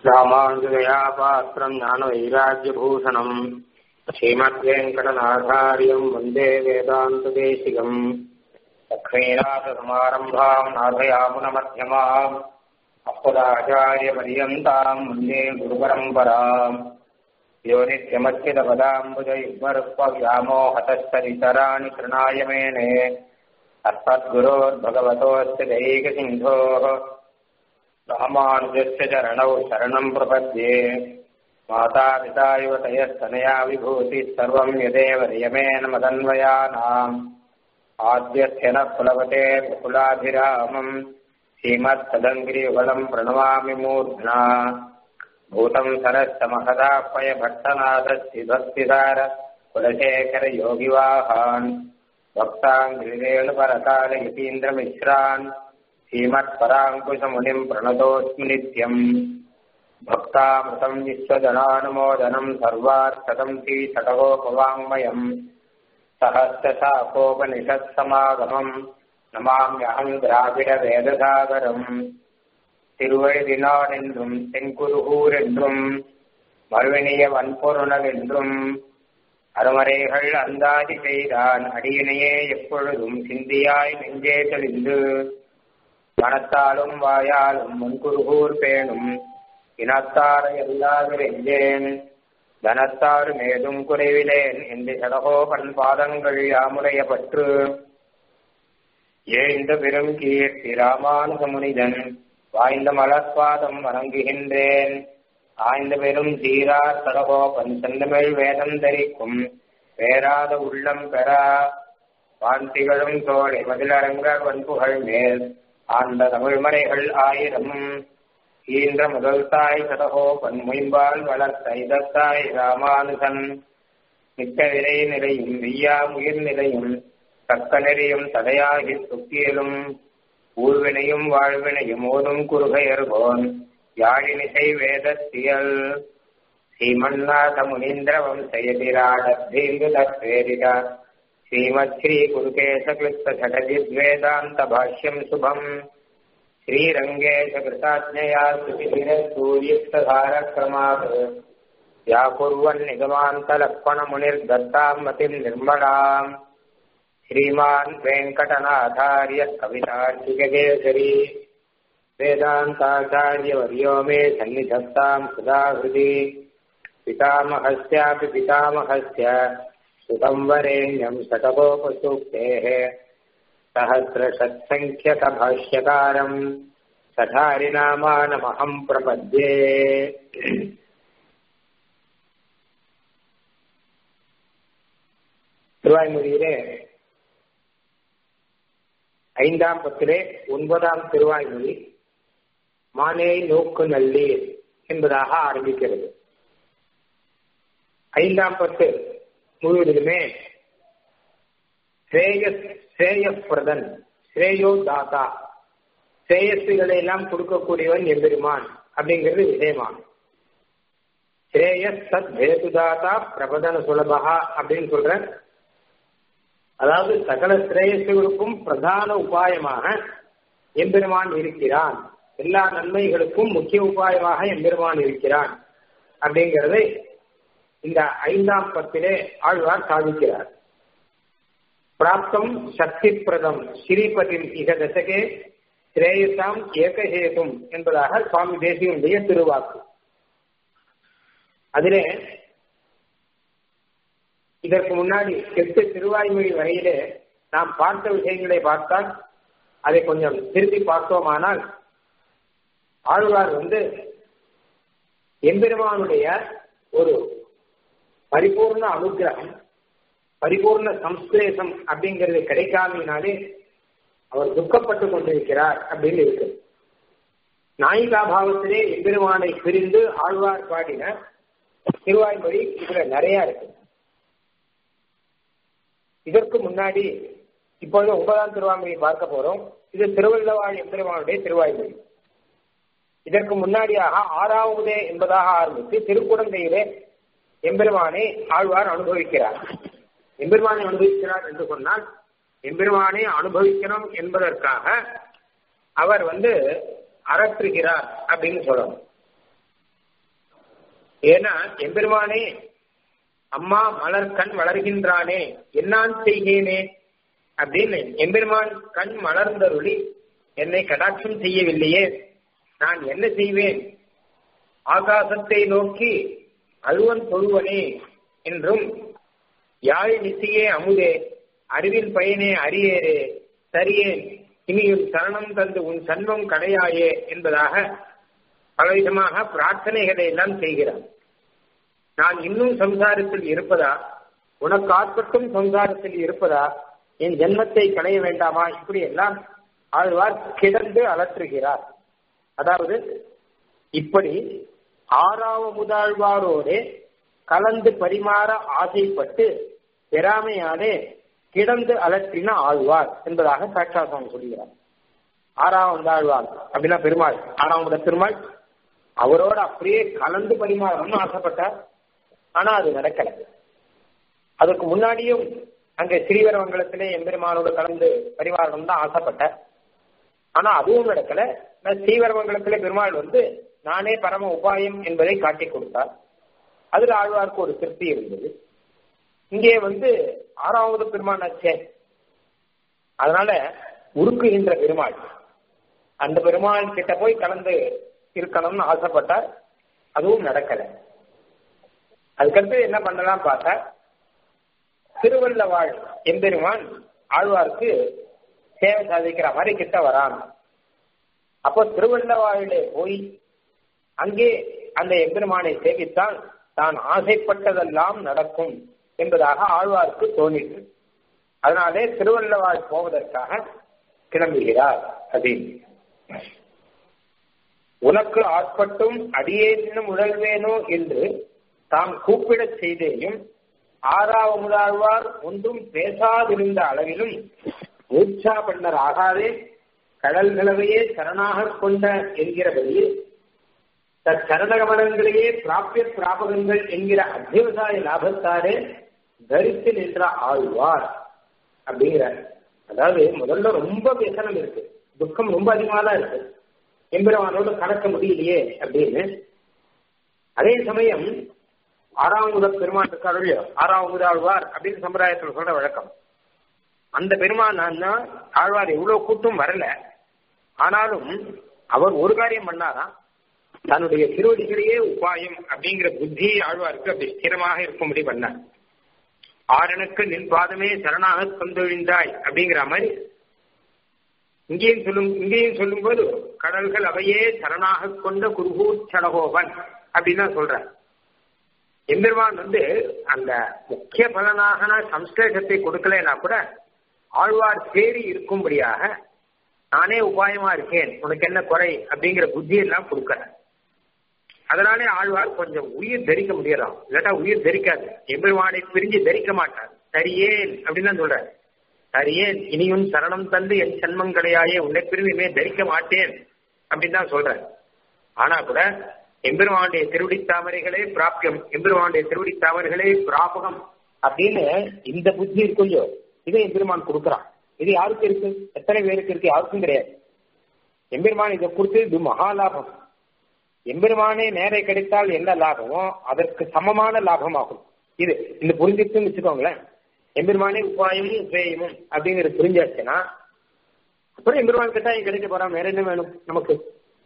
ராமானுஜயா பாத்திரம் ஞானவைராக்கியபூஷணம் ஸ்ரீமத்வேங்கடநாதாரியம் வந்தே வேதாந்ததேசிகம் லக்ஷ்மீநாதசமாரம்பாம் நாதயாமுனமத்தியமாம் அப்பதாச்சாரியபரியந்தாம் வந்தே குருபரம்பராம் யோ नित्यमच्युतपदाम्बुजयुग्मरुक्पव्यामोहतस्तरितराणि तृणाय मेने अस्मद्गुरोर्भगवतोऽस्य दैकसिन्धोः रामानुजस्य चरणौ शरणम् प्रपद्ये मातापिता युवतयस्तनया विभूतिः सर्वम् यदेव नियमेन मदन्वयानाम् आद्यस्य न प्लवते कुलाभिरामम् श्रीमत्तदङ्गिरियुगलम् प्रणमामि मूर्ध्ना भूतम् सरस्य महदापय भट्टनाथस्य भक्तिधार कुलशेखरयोगिवाहान् भक्ताङ्गिरेणुपरकाल यतीन्द्रमिश्रान् श्रीमत्पराङ्कुशमुनिम् प्रणतोऽस्मि नित्यम् भक्तामृतम् विश्वजनानुमोदनम् सर्वार्थकम् श्रीषटकोपवाङ्मयम् सहस्रशाकोपनिषत्समागमम् नमाम्यहम् द्राविडवेदसागरम् திருவழுதினாடென்றும் தென்குருகூர் என்றும் மறுவினிய வன்பொருணல் என்றும் அருமறைகள் அந்தாதி செய்தான் அடியினையே எப்பொழுதும் சிந்தியாய் நெஞ்சே தெளிந்து மனத்தாலும் வாயாலும் முன்குருகூர் பேணும் இனத்தார எல்லாவிரெஞ்சேன் தனத்தாறு மேதும் குறைவிலேன் என்று சடகோபன் பாதங்கள் யாமுடைய பற்று ஏந்த பெரும் கீர்த்தி ராமானுகமுனிதன் வாய்ந்த மலர்பாதம் வணங்குகின்றேன் ஆய்ந்த பெரும் சீரார் சடகோபன் செந்தமிழ் வேதம் தரிக்கும் பேராத உள்ளம் பெறா வாந்திகளும் தோழை மதிலரங்கர் வன்புகள் மேல் ஆண்ட தமிழ்மறைகள் ஆயிரம் ஈன்ற முதல் தாய் சடகோபன் மொயம்பால் வளர்த்த இதத்தாய் ராமானுகன் மிக்க விலை நிலையும் வெய்யா உயிர் நிலையும் தக்க நெறியும் தடையாகி துக்கியலும் ஊழ்வினையும் வாழ்வினையும் ஓதும் குறுகையர்கோன் யாழினிசை வேதத்தியல் ஸ்ரீமன்னாத முனீந்திர வம்சயதிராடத்தீந்து தத்வேதித ஸ்ரீமத் ஸ்ரீ குருகேசகிருத்த சடஜித்வேதாந்த பாஷ்யம் சுபம் ஸ்ரீரங்கேஷ கிருதாஜ்ஞயா சுதிரசூரியுக்ததாரக்ரமாத் व्याकुर्वन् निगमान्तलक्ष्मणमुनिर्दत्ताम् मतिम् निर्मलाम् श्रीमान् वेङ्कटनाथार्य कवितार्किककेसरी वेदान्ताचार्यवर्यो मे सन्निधत्ताम् सदा हृदि पितामहस्यापि पितामहस्य सुतम् वरेण्यम् शतकोपसूक्तेः सहस्रषत्सङ्ख्यकभाष्यकारम् सठारिनामानमहम् प्रपद्ये திருவாய்மொழியிலே ஐந்தாம் பத்திலே ஒன்பதாம் திருவாய்மொழி மானே நோக்கு நல்லீர் என்பதாக ஆரம்பிக்கிறது ஐந்தாம் பத்து முழுவதிலுமே ஸ்ரேயப்பிரதன் ஸ்ரேயோ தாத்தா ஸ்ரேயஸுகளை எல்லாம் கொடுக்கக்கூடியவன் எம்பெருமான் அப்படிங்கிறது விஷயமான் ஸ்ரேயஸ் சத் பேசுதாத்தா பிரபதன சுலபகா அப்படின்னு சொல்ற அதாவது சகல சிரேயசுகளுக்கும் பிரதான உபாயமாக எம்பெருமான் இருக்கிறான் எல்லா நன்மைகளுக்கும் முக்கிய உபாயமாக எம்பெருமான் இருக்கிறான் அப்படிங்கிறதை இந்த ஐந்தாம் பத்திலே ஆழ்வார் சாதிக்கிறார் பிராப்தம் சக்தி பிரதம் ஸ்ரீபதிம் இக தசகே ஸ்ரேயசாம் ஏகஹேதும் என்பதாக சுவாமி தேசியனுடைய திருவாக்கு அதிலே இதற்கு முன்னாடி எட்டு திருவாய்மொழி வரையிலே நாம் பார்த்த விஷயங்களை பார்த்தால் அதை கொஞ்சம் திருப்பி பார்த்தோமானால் ஆழ்வார் வந்து எம்பெருமானுடைய ஒரு பரிபூர்ண அனுகிரகம் பரிபூர்ண சம்ஸ்லேஷம் அப்படிங்கிறது கிடைக்காமையினாலே அவர் துக்கப்பட்டு கொண்டிருக்கிறார் அப்படின்னு இருக்கு நாயிகாபாவத்திலே எம்பெருமானை பிரிந்து ஆழ்வார் பாடின திருவாய்மொழி இதுல நிறைய இருக்கு இதற்கு முன்னாடி இப்பொழுது ஒன்பதாம் திருவாய்மொழி பார்க்க போறோம் இது திருவள்ளவாழ் எம்பெருமானுடைய திருவாய்மொழி இதற்கு முன்னாடியாக ஆறாவதே என்பதாக ஆரம்பித்து திருக்குடந்தையிலே எம்பெருமானை ஆழ்வார் அனுபவிக்கிறார் எம்பெருமானை அனுபவிக்கிறார் என்று சொன்னால் எம்பெருமானை அனுபவிக்கணும் என்பதற்காக அவர் வந்து அரற்றுகிறார் அப்படின்னு சொல்லணும் ஏன்னா எம்பெருமானே அம்மா மலர் கண் வளர்கின்றானே என்னான் செய்கேனே அப்படின்னு எம்பெருமான் கண் மலர்ந்தருளி என்னை கடாட்சம் செய்யவில்லையே நான் என்ன செய்வேன் ஆகாசத்தை நோக்கி அழுவன் தொழுவனே என்றும் யாழ் நிசையே அமுதே அறிவின் பயனே அரியேரே சரியேன் இனியும் சரணம் தந்து உன் சன்மம் கடையாயே என்பதாக பலவிதமாக பிரார்த்தனைகளை எல்லாம் செய்கிறார் நான் இன்னும் சம்சாரத்தில் இருப்பதா உனக்கு ஆட்பட்டும் சம்சாரத்தில் இருப்பதா என் ஜென்மத்தை களைய வேண்டாமா இப்படி எல்லாம் ஆழ்வார் கிடந்து அலற்றுகிறார் அதாவது இப்படி ஆறாவ முதல்வாரோடு கலந்து பரிமாற ஆசைப்பட்டு பெறாமையாலே கிடந்து அலற்றின ஆழ்வார் என்பதாக சாட்சாசம் சொல்கிறார் ஆறாம் வந்தாழ்வார் அப்படின்னா பெருமாள் ஆறாம் விட பெருமாள் அவரோட அப்படியே கலந்து பரிமாறணும்னு ஆசைப்பட்டார் ஆனா அது நடக்கல அதுக்கு முன்னாடியும் அங்க ஸ்ரீவரமங்கலத்திலே எம்பெருமானோடு கலந்து பரிமாறணும் தான் ஆசைப்பட்டார் ஆனா அதுவும் நடக்கல ஸ்ரீவரமங்கலத்திலே பெருமாள் வந்து நானே பரம உபாயம் என்பதை காட்டி கொடுத்தார் அதுல ஆழ்வார்க்கு ஒரு திருப்தி இருந்தது இங்கே வந்து ஆறாவது பெருமான் ஆச்சே அதனால உருக்குகின்ற பெருமாள் அந்த பெருமாள் கிட்ட போய் கலந்து இருக்கணும்னு ஆசைப்பட்டார் அதுவும் நடக்கல அதுக்கடுத்து என்ன பண்ணலாம் பார்த்தா திருவள்ளவாள் எம்பெருமான் ஆழ்வார்க்கு சேவை சாதிக்கிற மாதிரி கிட்ட வரான் அப்போ திருவள்ளவாழிலே போய் அங்கே அந்த எம்பெருமானை சேவித்தால் தான் ஆசைப்பட்டதெல்லாம் நடக்கும் என்பதாக ஆழ்வார்க்கு தோணிற்று அதனாலே திருவள்ளவாள் போவதற்காக கிளம்புகிறார் அப்படின்னு உனக்கு ஆட்பட்டும் அடியேனும் உழல்வேனோ என்று தாம் கூப்பிடச் செய்தேயும் ஆறாவதாழ்வார் ஒன்றும் பேசாதிருந்த அளவிலும் மூர்ச்சா பண்ணர் ஆகாதே கடல்களவையே சரணாக கொண்ட என்கிறபடி தச்சரணகமனங்களையே பிராபிய பிராபகங்கள் என்கிற அத்தியவசாய லாபத்தாரே தரித்து நின்ற ஆழ்வார் அப்படிங்கிறார் அதாவது முதல்ல ரொம்ப விசனம் இருக்கு துக்கம் ரொம்ப அதிகமா தான் இருக்கு எம்பெருமானோடு கடக்க முடியலையே அப்படின்னு அதே சமயம் ஆறாம் முதல் பெருமான் இருக்காரு இல்லையோ ஆறாம் முதல்வார் அப்படின்னு சம்பிரதாயத்தில் சொல்ற வழக்கம் அந்த பெருமான் ஆழ்வார் எவ்வளவு கூட்டம் வரல ஆனாலும் அவர் ஒரு காரியம் பண்ணாராம் தன்னுடைய திருவடிகளையே உபாயம் அப்படிங்கிற புத்தி ஆழ்வாருக்கு அப்படி ஸ்திரமாக இருக்கும்படி பண்ணார் ஆரனுக்கு நின் பாதமே சரணாக கொந்தொழிந்தாய் அப்படிங்கிற மாதிரி இங்கேயும் சொல்லும் இங்கேயும் சொல்லும்போது கடல்கள் அவையே சரணாக கொண்ட குருகூர் சடகோபன் அப்படின்னு சொல்ற எம்பெருமான் வந்து அந்த முக்கிய பலனாக சம்ஸ்லேஷத்தை கொடுக்கலனா கூட ஆழ்வார் தேறி இருக்கும்படியாக நானே உபாயமா இருக்கேன் உனக்கு என்ன குறை அப்படிங்கிற புத்தி எல்லாம் கொடுக்கறேன் அதனாலே ஆழ்வார் கொஞ்சம் உயிர் தரிக்க முடியலாம் இல்லாட்டா உயிர் தரிக்காது எம்பெருமானை பிரிஞ்சு தரிக்க மாட்டார் சரியேன் அப்படின்னு தான் சொல்றாரு சரியேன் இனியும் சரணம் தந்து என் சன்மங்களையாயே உன்னை பிரிவுமே தரிக்க மாட்டேன் அப்படின்னு தான் சொல்றாரு ஆனா கூட எம்பெருமானுடைய திருவடி தாமரைகளே பிராப்தியம் எம்பெருமானுடைய திருவடி தாமரைகளே பிராபகம் அப்படின்னு இந்த புத்தி இருக்கும் இல்லையோ இதை எம்பெருமான் கொடுக்குறான் இது யாருக்கு இருக்கு எத்தனை பேருக்கு இருக்கு யாருக்கும் கிடையாது எம்பெருமான் இதை கொடுத்து இது மகா லாபம் எம்பெருமானே நேரை கிடைத்தால் என்ன லாபமோ அதற்கு சமமான லாபமாகும் இது இந்த புரிஞ்சிச்சுன்னு வச்சுக்கோங்களேன் எம்பெருமானே உபாயமும் உபேயமும் அப்படிங்கிறது புரிஞ்சாச்சுன்னா அப்புறம் எம்பெருமான் கிட்ட கிடைக்க போறான் வேற என்ன வேணும் நமக்கு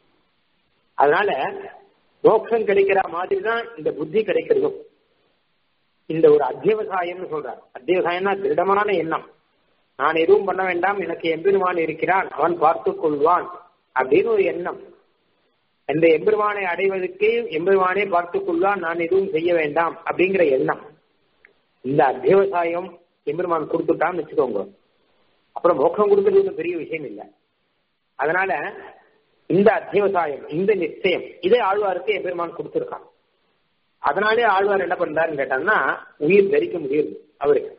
அதனால மோட்சம் கிடைக்கிற மாதிரி தான் இந்த புத்தி கிடைக்கிறதும் இந்த ஒரு அத்தியவசாயம்னு சொல்றார் அத்தியவசாயம்னா திருடமான எண்ணம் நான் எதுவும் பண்ண வேண்டாம் எனக்கு எம்பெருமான் இருக்கிறான் அவன் பார்த்து கொள்வான் அப்படின்னு ஒரு எண்ணம் இந்த எம்பெருமானை அடைவதற்கு எம்பெருமானே பார்த்துக் கொள்வான் நான் எதுவும் செய்ய வேண்டாம் அப்படிங்கிற எண்ணம் இந்த அத்தியவசாயம் எம்பெருமான் கொடுத்துட்டான்னு வச்சுக்கோங்க அப்புறம் மோட்சம் கொடுக்கறது ஒன்றும் பெரிய விஷயம் இல்லை அதனால இந்த அத்தியவசாயம் இந்த நிச்சயம் இதை ஆழ்வாருக்கு எம்பெருமான் கொடுத்துருக்கான் அதனாலே ஆழ்வார் என்ன பண்றாருன்னு கேட்டாங்கன்னா உயிர் தரிக்க முடியுது அவருக்கு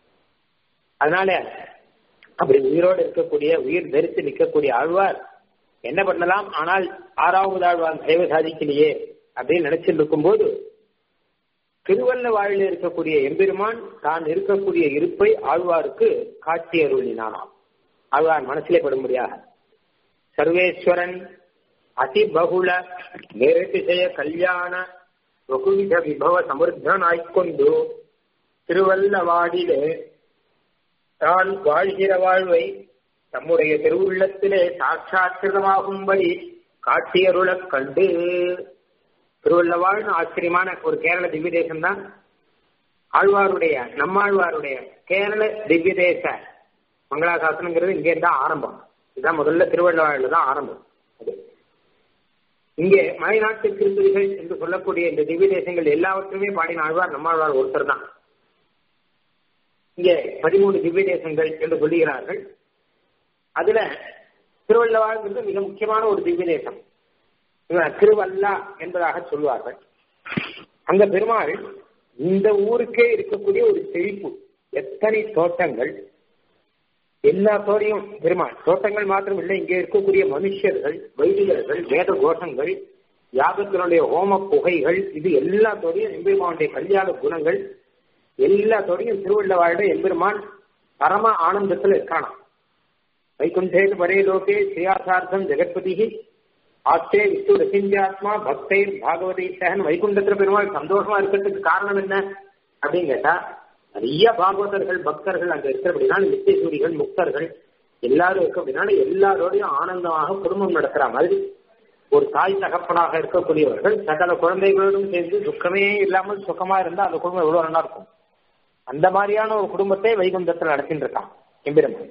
அதனால அப்படி உயிரோடு இருக்கக்கூடிய உயிர் தரித்து நிற்கக்கூடிய ஆழ்வார் என்ன பண்ணலாம் ஆனால் ஆறாவது ஆழ்வார் சைவ சாதிக்கலையே அப்படின்னு நினைச்சிட்டு இருக்கும்போது திருவல்ல வாழில் இருக்கக்கூடிய எம்பெருமான் தான் இருக்கக்கூடிய இருப்பை ஆழ்வாருக்கு காட்சி அருளினானாம் ஆழ்வார் மனசிலே படும்படியாக சர்வேஸ்வரன் அதிபகுல நிரதிசய கல்யாண ಬಹುವಿಧ ವಿಭವ ಸಮೃದ್ಧನಾய்க்கொண்டு திருவல்லவாடிலே தான் வாழ்கிற வாழ்வை தம்முடைய திருவுள்ளத்திலே சாட்சாத்கிருதமாகும்படி காட்டியருளக் கண்டு திருவள்ளவாழ்னு ஆச்சரியமான ஒரு கேரள திவ்ய தேசம் தான் ஆழ்வாருடைய நம்மாழ்வாருடைய கேரள திவ்ய தேச மங்களாசாசனங்கிறது இங்கே தான் ஆரம்பம் இதுதான் முதல்ல திருவள்ளவாழ்ல தான் ஆரம்பம் அது இங்கே மலைநாட்டு திருப்பதிகள் என்று சொல்லக்கூடிய இந்த திவ்ய தேசங்கள் எல்லாவற்றுமே பாடின ஆழ்வார் நம்மாழ்வார் ஒருத்தர் தான் இங்கே பதிமூணு திவ்ய தேசங்கள் என்று சொல்லுகிறார்கள் அதுல திருவள்ளவாழ்ங்கிறது மிக முக்கியமான ஒரு திவ்ய தேசம் திருவல்லா என்பதாக சொல்வார்கள் அங்க பெருமாள் இந்த ஊருக்கே இருக்கக்கூடிய ஒரு செழிப்பு எத்தனை தோட்டங்கள் எல்லாத்தோடையும் பெருமாள் தோட்டங்கள் மாத்திரம் இல்லை இங்கே இருக்கக்கூடிய மனுஷர்கள் வைதிகர்கள் வேத கோஷங்கள் யாகத்தினுடைய ஹோம புகைகள் இது எல்லாத்தோடையும் எம்பெருமானுடைய கல்யாண குணங்கள் எல்லாத்தோடையும் திருவள்ளவாழ்ட எம்பெருமான் பரம ஆனந்தத்தில் இருக்கானாம் வைகுண்டேது பரே லோகே ஸ்ரீயாசார்த்தம் ஜெகத்பதி ஆஸ்தே விஷ்ணு ரசிஞ்சாத்மா பக்தைர் பாகவதை சகன் வைகுண்டத்துல பெருமாள் சந்தோஷமா இருக்கிறதுக்கு காரணம் என்ன அப்படின்னு கேட்டா நிறைய பாகவதர்கள் பக்தர்கள் அங்க இருக்கிறபடினால நித்தியசூரிகள் முக்தர்கள் எல்லாரும் இருக்க அப்படின்னால எல்லாரோடையும் ஆனந்தமாக குடும்பம் நடக்கிற மாதிரி ஒரு தாய் தகப்பனாக இருக்கக்கூடியவர்கள் சகல குழந்தைகளோடும் சேர்ந்து துக்கமே இல்லாமல் சுகமா இருந்தா அந்த குடும்பம் எவ்வளவு நல்லா இருக்கும் அந்த மாதிரியான ஒரு குடும்பத்தை வைகுண்டத்தில் நடத்திட்டு இருக்கான் எம்பெருமான்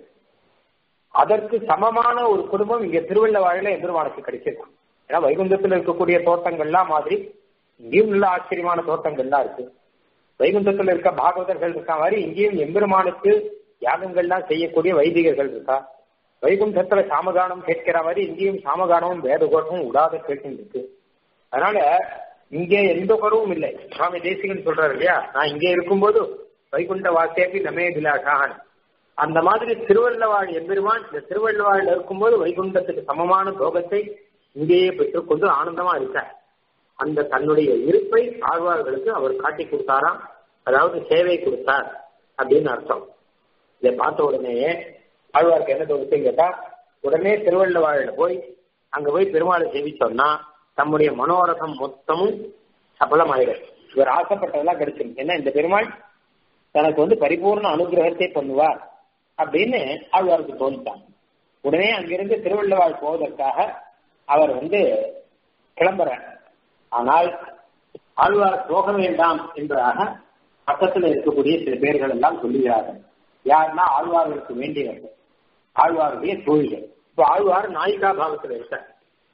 அதற்கு சமமான ஒரு குடும்பம் இங்க திருவள்ளவாழில எம்பெருமானுக்கு கிடைச்சிருக்கான் ஏன்னா வைகுண்டத்தில் இருக்கக்கூடிய தோட்டங்கள்லாம் மாதிரி இங்கேயும் நல்ல ஆச்சரியமான தோட்டங்கள்லாம் இருக்கு வைகுண்டத்தில் இருக்க பாகவதர்கள் இருக்க மாதிரி இங்கேயும் எம்பெருமானுக்கு யாகங்கள்லாம் செய்யக்கூடிய வைதிகர்கள் இருக்கா வைகுண்டத்துல சாமகானம் கேட்கிற மாதிரி இங்கேயும் சாமகானமும் வேதகோஷமும் உடாத கேட்டு இருக்கு அதனால இங்கே எந்த குறவும் இல்லை சுவாமி தேசிகன் சொல்றாரு இல்லையா நான் இங்கே இருக்கும்போது வைகுண்ட வாசேபி நமே விலாசான் அந்த மாதிரி திருவள்ளவாள் எம்பெருமான் இந்த திருவள்ளவாள் இருக்கும்போது வைகுண்டத்துக்கு சமமான போகத்தை இங்கேயே பெற்றுக்கொண்டு ஆனந்தமா இருக்கார் அந்த தன்னுடைய இருப்பை ஆழ்வார்களுக்கு அவர் காட்டி கொடுத்தாராம் அதாவது சேவை கொடுத்தார் அப்படின்னு அர்த்தம் இதை பார்த்த உடனேயே ஆழ்வாருக்கு என்ன தோணுச்சுன்னு கேட்டா உடனே திருவள்ளவாழில போய் அங்க போய் பெருமாளை சேவிச்சோம்னா தம்முடைய மனோரதம் மொத்தமும் சபலமாயிடும் இவர் ஆசைப்பட்டதெல்லாம் கிடைச்சிடும் ஏன்னா இந்த பெருமாள் தனக்கு வந்து பரிபூர்ண அனுகிரகத்தை பண்ணுவார் அப்படின்னு ஆழ்வாருக்கு தோணிட்டான் உடனே அங்கிருந்து திருவள்ளவாள் போவதற்காக அவர் வந்து கிளம்புறார் ஆனால் ஆழ்வார் போக வேண்டாம் என்பதாக பக்கத்தில் இருக்கக்கூடிய சில பேர்கள் எல்லாம் சொல்லுகிறார்கள் யாருன்னா ஆழ்வார்களுக்கு வேண்டியவர்கள் ஆழ்வாருடைய தோழிகள் இப்போ ஆழ்வார் நாயிகா பாவத்தில் இருக்கார்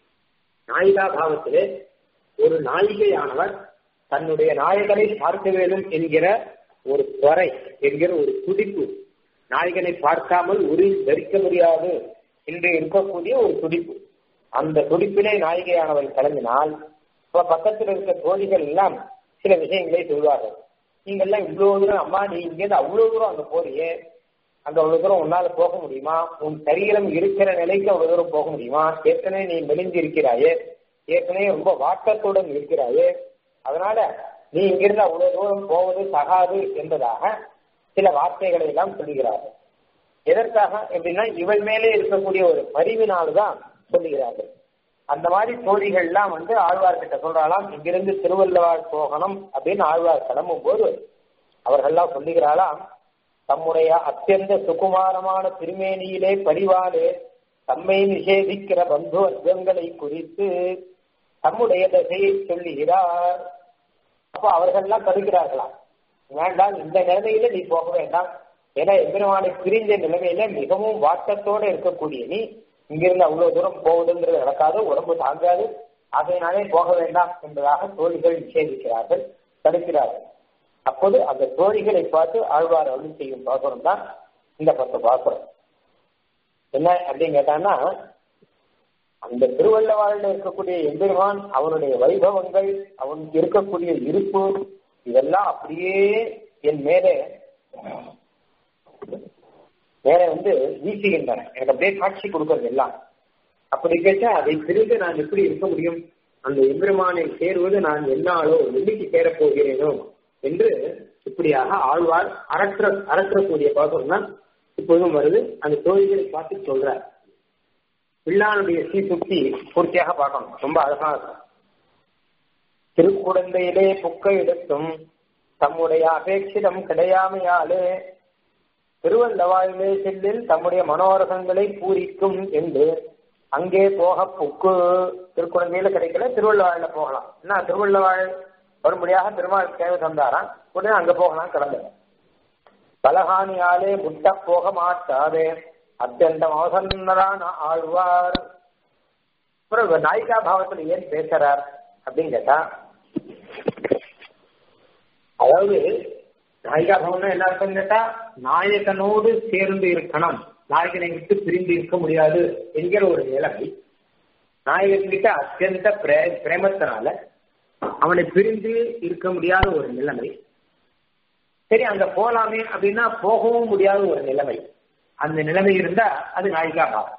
நாயிகா பாவத்திலே ஒரு நாயிகையானவர் தன்னுடைய நாயகனை பார்க்க வேண்டும் என்கிற ஒரு துறை என்கிற ஒரு துடிப்பு நாயகனை பார்க்காமல் உரில் தரிக்க முடியாது என்று இருக்கக்கூடிய ஒரு துடிப்பு அந்த துடிப்பிலே நாயிகையானவள் கிளம்பினால் இப்ப பக்கத்தில் இருக்க தோழிகள் எல்லாம் சில விஷயங்களை சொல்வார்கள் நீங்க எல்லாம் இவ்வளவு தூரம் அம்மா நீ இங்கேருந்து அவ்வளவு தூரம் அங்க போறியே அங்க அவ்வளவு தூரம் உன்னால போக முடியுமா உன் சரீரம் இருக்கிற நிலைக்கு அவ்வளவு தூரம் போக முடியுமா ஏற்கனவே நீ மெலிஞ்சு இருக்கிறாயே ஏற்கனவே ரொம்ப வாட்டத்துடன் இருக்கிறாயே அதனால நீ இங்கிருந்து அவ்வளவு தூரம் போவது தகாது என்பதாக சில வார்த்தைகளை எல்லாம் சொல்லுகிறார்கள் எதற்காக எப்படின்னா இவள் மேலே இருக்கக்கூடிய ஒரு பரிவினால்தான் சொல்லுகிறார்கள் அந்த மாதிரி தோழிகள்லாம் வந்து ஆழ்வார்கிட்ட சொல்றாளாம் இங்கிருந்து திருவள்ளவாள் போகணும் அப்படின்னு ஆழ்வார் கிளம்பும் போது அவர்கள்லாம் சொல்லுகிறாளாம் தம்முடைய அத்தியந்த சுகுமாரமான திருமேனியிலே பரிவாலே தம்மை நிஷேதிக்கிற பந்து வர்க்கங்களை குறித்து தம்முடைய தசையை சொல்லுகிறார் அப்போ அவர்கள்லாம் தடுக்கிறார்களாம் வேண்டாம் இந்த நிலைமையில நீ போக வேண்டாம் ஏன்னா எம்பெருமானை பிரிஞ்ச நிலைமையில மிகவும் வாட்டத்தோட இருக்கக்கூடிய நீ இங்கிருந்து அவ்வளவு தூரம் போவதுங்கிறது நடக்காது உடம்பு தாங்காது ஆகையினாலே போக வேண்டாம் என்பதாக தோழிகள் நிஷேதிக்கிறார்கள் தடுக்கிறார்கள் அப்போது அந்த தோழிகளை பார்த்து ஆழ்வார் அருள் செய்யும் பாசுரம் தான் இந்த பத்து பாசுரம் என்ன அப்படின்னு கேட்டான்னா அந்த திருவள்ளவாழ்ல இருக்கக்கூடிய எம்பெருமான் அவனுடைய வைபவங்கள் அவனுக்கு இருக்கக்கூடிய இருப்பு இதெல்லாம் அப்படியே என் மேலே மேலே வந்து வீசுகின்றன எனக்கு அப்படியே காட்சி கொடுக்கறது எல்லாம் அப்படி கேட்டா அதை பிரிந்து நான் எப்படி இருக்க முடியும் அந்த எம்பெருமானை சேருவது நான் என்னாலோ என்னைக்கு சேரப் போகிறேனோ என்று இப்படியாக ஆழ்வார் அரற்ற அரற்றக்கூடிய பாசம் தான் இப்போதும் வருது அந்த தோழிகளை பார்த்து சொல்றார் பிள்ளானுடைய சீசுக்தி பூர்த்தியாக பார்க்கணும் ரொம்ப அழகா இருக்கும் திருக்குடந்தையிலே புக்க எடுத்தும் தம்முடைய அபேட்சிதம் கிடையாமையாலே திருவல்லவாயிலே செல்லில் தம்முடைய மனோரகங்களை பூரிக்கும் என்று அங்கே போக புக்கு திருக்குழந்தையில கிடைக்கல திருவள்ளவாழில போகலாம் என்ன திருவள்ளவாழ் வரும்படியாக பெருமாள் தேவை தந்தாராம் உடனே அங்க போகலாம் கிடந்தது பலகானியாலே முட்ட போக மாட்டாதே அத்தியந்தம் அவசன்னரான ஆழ்வார் அப்புறம் நாயிகா பாவத்துல ஏன் பேசுறார் அப்படின்னு கேட்டா அதாவது நாயிகா பவன் என்ன அர்த்தம் கேட்டா நாயகனோடு சேர்ந்து இருக்கணும் நாயகனை விட்டு பிரிந்து இருக்க முடியாது என்கிற ஒரு நிலைமை நாயகன் கிட்ட அத்தியந்த பிரேமத்தினால அவனை பிரிந்து இருக்க முடியாத ஒரு நிலைமை சரி அங்க போலாமே அப்படின்னா போகவும் முடியாத ஒரு நிலைமை அந்த நிலைமை இருந்தா அது நாயிகா பாவம்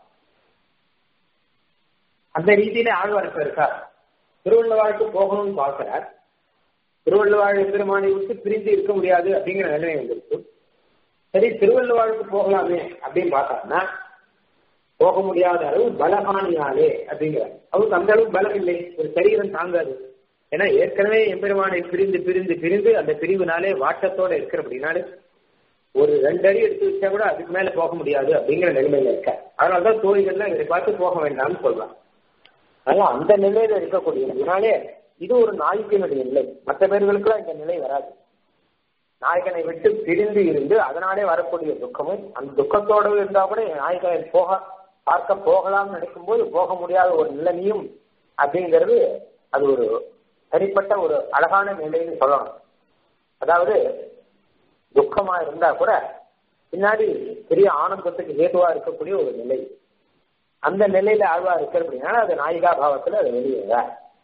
அந்த ரீதியில ஆழ்வார்ப்பு இருக்கார் திருவள்ளுவாழ்க்கு போகணும்னு பார்க்கிறார் திருவள்ளுவாழ் பெருமானை விட்டு பிரிந்து இருக்க முடியாது அப்படிங்கிற நிலைமை வந்திருக்கு சரி திருவள்ளுவாழுக்கு போகலாமே அப்படின்னு பார்த்தாருன்னா போக முடியாத அளவு பலகானியாலே அப்படிங்கிறார் அவருக்கு அந்த அளவுக்கு பலம் இல்லை ஒரு சரீரம் தாங்காது ஏன்னா ஏற்கனவே எம்பெருமானை பிரிந்து பிரிந்து பிரிந்து அந்த பிரிவுனாலே வாட்டத்தோட இருக்கிற அப்படின்னாலே ஒரு ரெண்டு அடி எடுத்து வச்சா கூட அதுக்கு மேல போக முடியாது அப்படிங்கிற நிலைமையில இருக்க அதனாலதான் தோழிகள்லாம் இதை பார்த்து போக வேண்டாம்னு சொல்றாங்க அதனால அந்த நிலையில இருக்கக்கூடியதுனாலே இது ஒரு நாயகனுடைய நிலை மற்ற பேர்களுக்கெல்லாம் இந்த நிலை வராது நாயகனை விட்டு பிரிந்து இருந்து அதனாலே வரக்கூடிய துக்கமும் அந்த துக்கத்தோடு இருந்தா கூட நாயகனை போக பார்க்க போகலாம்னு நினைக்கும் போது போக முடியாத ஒரு நிலைமையும் அப்படிங்கிறது அது ஒரு தனிப்பட்ட ஒரு அழகான நிலைன்னு சொல்லணும் அதாவது துக்கமா இருந்தா கூட பின்னாடி பெரிய ஆனந்தத்துக்கு ஏதுவா இருக்கக்கூடிய ஒரு நிலை அந்த நிலையில ஆழ்வா இருக்கு அப்படின்னா அது நாயிகா பாவத்துல அது வெளியேற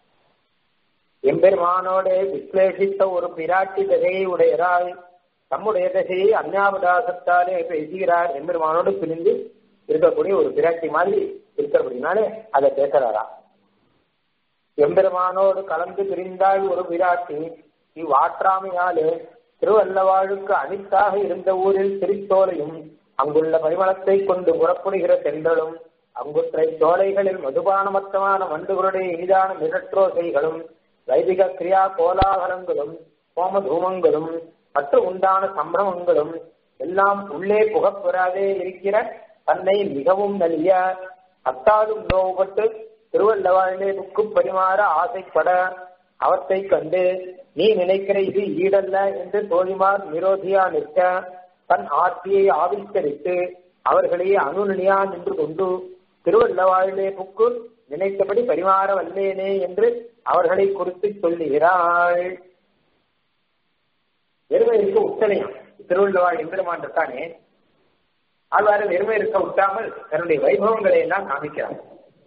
எம்பெருமானோட விஸ்லேஷித்த ஒரு பிராட்டி தகையை உடையராய் தம்முடைய தகையை அந்நாபதாசத்தாலே பேசுகிறார் எம்பெருமானோடு பிரிந்து இருக்கக்கூடிய ஒரு பிராட்டி மாதிரி இருக்கிறபடினாலே அதை பேசுறாராம் எம்பெருமானோடு கலந்து பிரிந்தாய் ஒரு பிராட்டி இவ்வாற்றாமையாலே திருவல்லவாழுக்கு அனித்தாக இருந்த ஊரில் திருச்சோலையும் அங்குள்ள பரிமளத்தை கொண்டு புறப்படுகிற தென்றலும் அங்குற்றை சோலைகளில் மதுபானமத்தமான வண்டுகளுடைய இனிதான மிரற்றோசைகளும் வைதிக கிரியா கோலாகலங்களும் கோம தூமங்களும் மற்ற உண்டான சம்பிரமங்களும் எல்லாம் உள்ளே புகப்பெறாதே இருக்கிற தன்னை மிகவும் நலிய அத்தாலும் நோவுபட்டு திருவள்ளவாழிலே புக்கு பரிமாற ஆசைப்பட அவற்றை கண்டு நீ நினைக்கிற இது ஈடல்ல என்று தோழிமார் நிரோதியா நிற்க தன் ஆட்சியை ஆவிஷ்கரித்து அவர்களையே அணுநிலையா நின்று கொண்டு திருவள்ளவாழிலே புக்கு நினைத்தபடி பரிமாற வல்லேனே என்று அவர்களை குறித்து சொல்லுகிறாள் வெறுமை இருக்க உத்தனையம் திருவள்ளுவாள் எம்பெருமான் இருக்கானே ஆழ்வாறு வெறுமை இருக்க விட்டாமல் தன்னுடைய வைபவங்களை எல்லாம் காமிக்கிறார்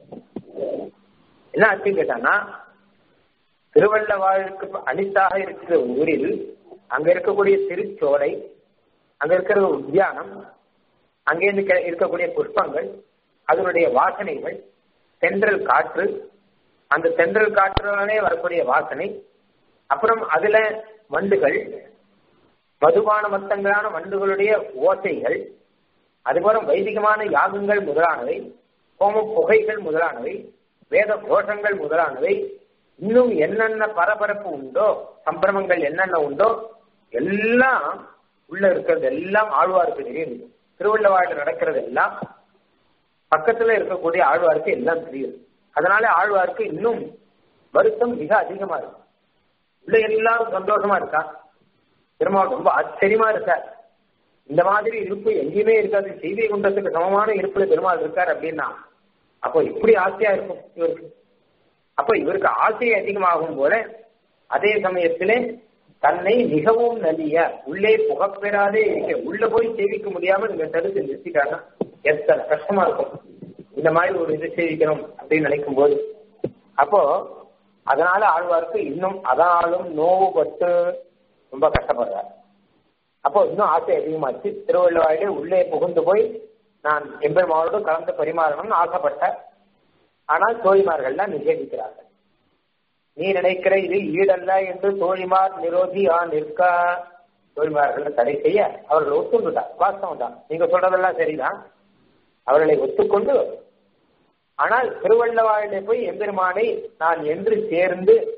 என்ன ஆச்சுன்னு கேட்டான்னா திருவள்ளவாழுக்கு அனித்தாக இருக்கிற ஊரில் அங்க இருக்கக்கூடிய திருச்சோலை அங்க இருக்கிற உத்தியானம் அங்கே இருக்கக்கூடிய புஷ்பங்கள் அதனுடைய வாசனைகள் தென்றல் காற்று அந்த தென்றல் காற்றுடனே வரக்கூடிய வாசனை அப்புறம் அதுல வண்டுகள் மதுபான மத்தங்களான வண்டுகளுடைய ஓசைகள் அதுபோல வைதிகமான யாகங்கள் முதலானவை கோம புகைகள் முதலானவை வேத கோஷங்கள் முதலானவை இன்னும் என்னென்ன பரபரப்பு உண்டோ சம்பிரமங்கள் என்னென்ன உண்டோ எல்லாம் உள்ள இருக்கிறது எல்லாம் ஆழ்வாருக்கு தெரியும் திருவள்ளவாழ்ல நடக்கிறது எல்லாம் பக்கத்துல இருக்கக்கூடிய ஆழ்வாருக்கு எல்லாம் தெரியுது அதனால ஆழ்வாருக்கு இன்னும் வருத்தம் மிக அதிகமா இருக்கு உள்ள எல்லாரும் சந்தோஷமா இருக்கா பெருமாள் ரொம்ப ஆச்சரியமா இருக்கார் இந்த மாதிரி இருப்பு எங்கேயுமே இருக்காது செய்தி குண்டத்துக்கு சமமான இருப்புல பெருமாள் இருக்கார் அப்படின்னா அப்போ இப்படி ஆசையா இருக்கும் இவருக்கு அப்ப இவருக்கு ஆசை அதிகமாகும் போல அதே சமயத்திலே தன்னை மிகவும் நலிய உள்ளே புகப்பெறாதே இருக்க உள்ள போய் சேவிக்க முடியாம நீங்க தடுத்து நிறுத்திட்டாங்க எத்தனை கஷ்டமா இருக்கும் இந்த மாதிரி ஒரு இது சேவிக்கணும் அப்படின்னு நினைக்கும் போது அப்போ அதனால ஆழ்வாருக்கு இன்னும் அதாலும் நோவுபட்டு ரொம்ப கஷ்டப்படுறார் அப்போ இன்னும் ஆசை அதிகமாச்சு திருவள்ளுவாயிலே உள்ளே புகுந்து போய் நான் எம்பெருமாவோடு கலந்து பரிமாறணும்னு ஆசைப்பட்டேன் ஆனால் தோழிமார்கள்லாம் நிஷேதிக்கிறார்கள் நீ நினைக்கிற இது ஈடல்ல என்று தோழிமார் நிரோதி ஆ நிற்க தோழிமார்கள் தடை செய்ய அவர்கள் ஒத்துண்டுட்டார் வாஸ்தவம் தான் நீங்க சொல்றதெல்லாம் சரிதான் அவர்களை ஒத்துக்கொண்டு ஆனால் திருவள்ளவாழிலே போய் எம்பெருமானை நான் என்று சேர்ந்து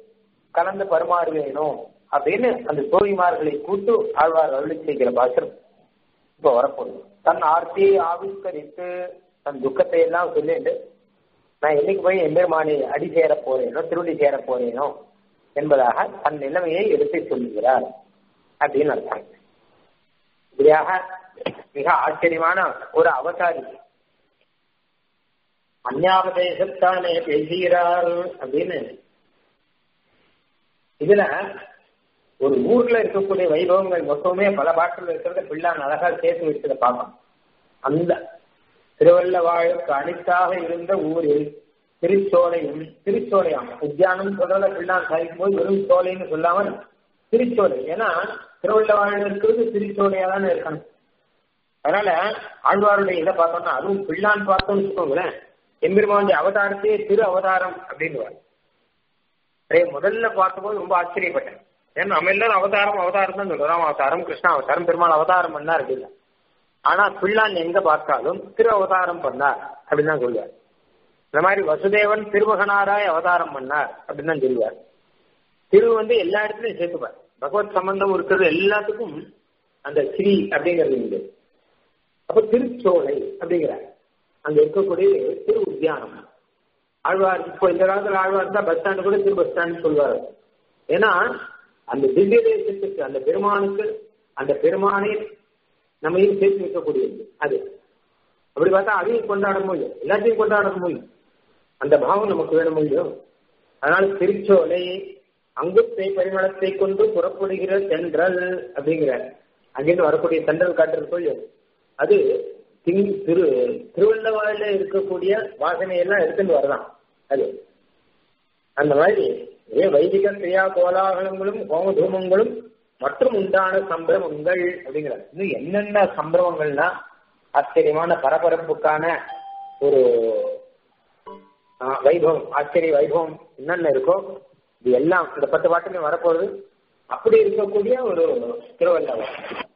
கலந்து பரிமாறுவேணும் அப்படின்னு அந்த தோழிமார்களை கூட்டு ஆழ்வார் அருளி செய்கிற பாசனம் இப்ப வரப்போகுது தன் ஆர்த்தியை ஆவிஷ்கரித்து தன் துக்கத்தை எல்லாம் சொல்லிட்டு நான் என்னைக்கு போய் எம்பெருமானை அடி சேர போறேனோ திருடி சேர போறேனோ என்பதாக தன் நிலைமையை எடுத்து சொல்லுகிறார் அப்படின்னு அர்த்தம் இப்படியாக மிக ஆச்சரியமான ஒரு அவதாரி அந்யாபதேசத்தானே பேசுகிறார் அப்படின்னு இதுல ஒரு ஊர்ல இருக்கக்கூடிய வைபவங்கள் மொத்தமே பல பாட்டில் இருக்கிறத பிள்ளான் அழகா சேர்த்து வச்சதை பார்க்கலாம் அந்த திருவள்ளவாழுக்கு அனித்தாக இருந்த ஊரில் திருச்சோலையும் திருச்சோலையாம் உத்தியானம் சொல்றத பிள்ளான் சாதிக்கும் போது வெறும் சோலைன்னு சொல்லாமல் திருச்சோலை ஏன்னா திருவள்ளவாழ் இருக்கிறது திருச்சோலையா தானே இருக்கணும் அதனால ஆழ்வாருடைய இதை பார்த்தோம்னா அதுவும் பிள்ளான் பார்த்தோம்னு வச்சுக்கோங்களேன் எம்பெருமானுடைய அவதாரத்தையே திரு அவதாரம் அப்படின்னு முதல்ல பார்த்தபோது ரொம்ப ஆச்சரியப்பட்டேன் ஏன்னா நம்ம எல்லாரும் அவதாரம் அவதாரம் தான் சொல்றோம் ராம அவதாரம் கிருஷ்ணா அவதாரம் பெருமாள் அவதாரம் பண்ணார் அப்படின்னு ஆனா பிள்ளான் எங்க பார்த்தாலும் திரு அவதாரம் பண்ணார் அப்படின்னு தான் சொல்லுவார் இந்த மாதிரி வசுதேவன் திருமகனாராய் அவதாரம் பண்ணார் அப்படின்னு தான் சொல்லுவார் திரு வந்து எல்லா இடத்துலையும் சேர்த்துப்பார் பகவத் சம்பந்தம் இருக்கிறது எல்லாத்துக்கும் அந்த ஸ்ரீ அப்படிங்கிறது உண்டு அப்ப திருச்சோலை அப்படிங்கிறார் அங்க இருக்கக்கூடிய திரு உத்தியானம் ஆழ்வார் இப்போ இந்த காலத்துல ஆழ்வார் தான் பஸ் ஸ்டாண்டு கூட திரு பஸ் ஸ்டாண்ட் சொல்வார் ஏன்னா அந்த திவ்ய தேசத்துக்கு அந்த பெருமானுக்கு அந்த பெருமானை நம்மையும் சேர்த்து வைக்கக்கூடியது அது அப்படி பார்த்தா அதையும் கொண்டாட முடியும் எல்லாத்தையும் கொண்டாட முடியும் அந்த பாவம் நமக்கு வேணும் முடியும் அதனால் திருச்சோலை அங்குத்தை பரிமளத்தை கொண்டு புறப்படுகிற தென்றல் அப்படிங்கிற அங்கிருந்து வரக்கூடிய தென்றல் காட்டுறது அது திங் திரு திருவள்ளவாயில இருக்கக்கூடிய வாசனையெல்லாம் எடுத்துட்டு வரலாம் அது அந்த மாதிரி இதே வைதிக கிரியா கோலாகலங்களும் ஹோமதூமங்களும் மற்றும் உண்டான சம்பிரமங்கள் அப்படிங்கிறார் இன்னும் என்னென்ன சம்பிரமங்கள்னா ஆச்சரியமான பரபரப்புக்கான ஒரு வைபவம் ஆச்சரிய வைபவம் என்னென்ன இருக்கோ இது எல்லாம் இந்த பத்து பாட்டுமே வரப்போகுது அப்படி இருக்கக்கூடிய ஒரு திருவள்ளவர்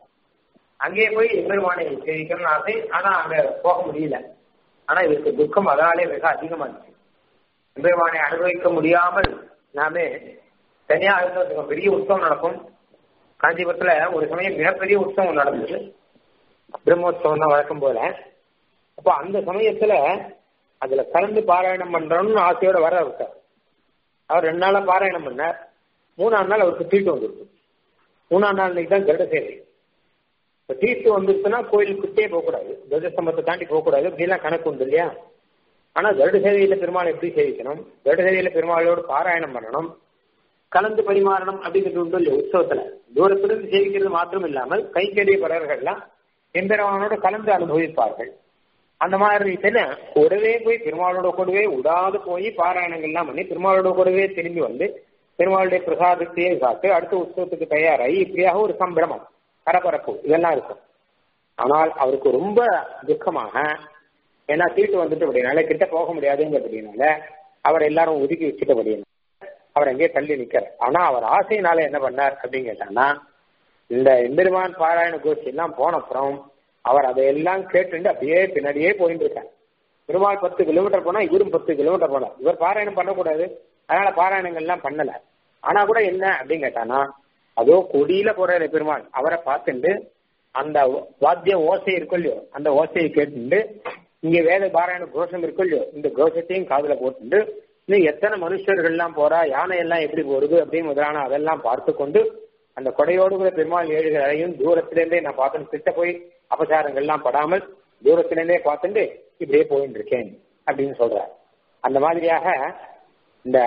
அங்கே போய் எம்பெருமானை சேவிக்கணும்னு ஆசை ஆனா அங்க போக முடியல ஆனா இதற்கு துக்கம் அதனாலே மிக அதிகமா இருந்துச்சு எம்பெருமானை அனுபவிக்க முடியாமல் நாமே தனியா இருந்தோம் பெரிய உற்சவம் நடக்கும் காஞ்சிபுரத்துல ஒரு சமயம் மிகப்பெரிய உற்சவம் நடந்தது பிரம்மோத்சவம் தான் வழக்கம் போல அப்போ அந்த சமயத்துல அதுல கலந்து பாராயணம் பண்றோம்னு ஆசையோட வர இருக்கார் அவர் ரெண்டு நாளா பாராயணம் பண்ணார் மூணாம் நாள் அவருக்கு தீட்டு வந்துருக்கு மூணாம் நாள் தான் கருட சேவை இப்போ தீர்த்து வந்துருச்சுன்னா கோயிலுக்குட்டே போகக்கூடாது கருடஸ்தம்பத்தை தாண்டி போகக்கூடாது இப்படிலாம் கணக்கு உண்டு இல்லையா ஆனா கருட சேவையில பெருமாள் எப்படி சேவிக்கணும் கருட சேவையில பெருமாளோடு பாராயணம் பண்ணணும் கலந்து பரிமாறணும் அப்படிங்கிறது உண்டு இல்லையா உற்சவத்துல தூரத்திலிருந்து சேவிக்கிறது மாத்திரம் இல்லாமல் கைக்கறிய படர்கள்லாம் எம்பெருமானோட கலந்து அனுபவிப்பார்கள் அந்த மாதிரி ரீதியில கூடவே போய் பெருமாளோட கூடவே உடாது போய் பாராயணங்கள்லாம் பண்ணி பெருமாளோட கூடவே திரும்பி வந்து பெருமாளுடைய பிரசாதத்தையே சாப்பிட்டு அடுத்த உற்சவத்துக்கு தயாராகி இப்படியாக ஒரு சம்பிரமம் பரபரப்பு இதெல்லாம் இருக்கும் ஆனால் அவருக்கு ரொம்ப துக்கமாக ஏன்னா தீட்டு வந்துட்டு அப்படினால கிட்ட போக முடியாதுங்கிறதுனால அவர் எல்லாரும் ஒதுக்கி வச்சுட்டபடினால அவர் அங்கேயே தள்ளி நிக்கிறார் ஆனா அவர் ஆசையினால என்ன பண்ணார் அப்படின்னு கேட்டான்னா இந்த எம்பெருமான் பாராயண கோஷ்டி எல்லாம் போன அப்புறம் அவர் அதையெல்லாம் கேட்டுட்டு அப்படியே பின்னாடியே போயிட்டு இருக்கார் பெருமாள் பத்து கிலோமீட்டர் போனா இவரும் பத்து கிலோமீட்டர் போனார் இவர் பாராயணம் பண்ணக்கூடாது அதனால பாராயணங்கள் எல்லாம் பண்ணல ஆனா கூட என்ன அப்படின்னு கேட்டானா அதோ கொடியில போறாரு பெருமாள் அவரை பார்த்துட்டு அந்த வாத்திய ஓசை இருக்கும் இல்லையோ அந்த ஓசையை கேட்டுட்டு இங்க வேத பாராயண கோஷம் இருக்கும் இல்லையோ இந்த கோஷத்தையும் காதுல போட்டுட்டு இன்னும் எத்தனை மனுஷர்கள்லாம் போறா யானை எல்லாம் எப்படி போறது அப்படின்னு முதலான அதெல்லாம் பார்த்து கொண்டு அந்த கொடையோடு கூட பெருமாள் ஏழுகளையும் தூரத்திலேருந்தே நான் பார்த்து கிட்ட போய் அபசாரங்கள்லாம் படாமல் தூரத்திலேருந்தே பார்த்துட்டு இப்படியே போயிட்டு இருக்கேன் அப்படின்னு சொல்றார் அந்த மாதிரியாக இந்த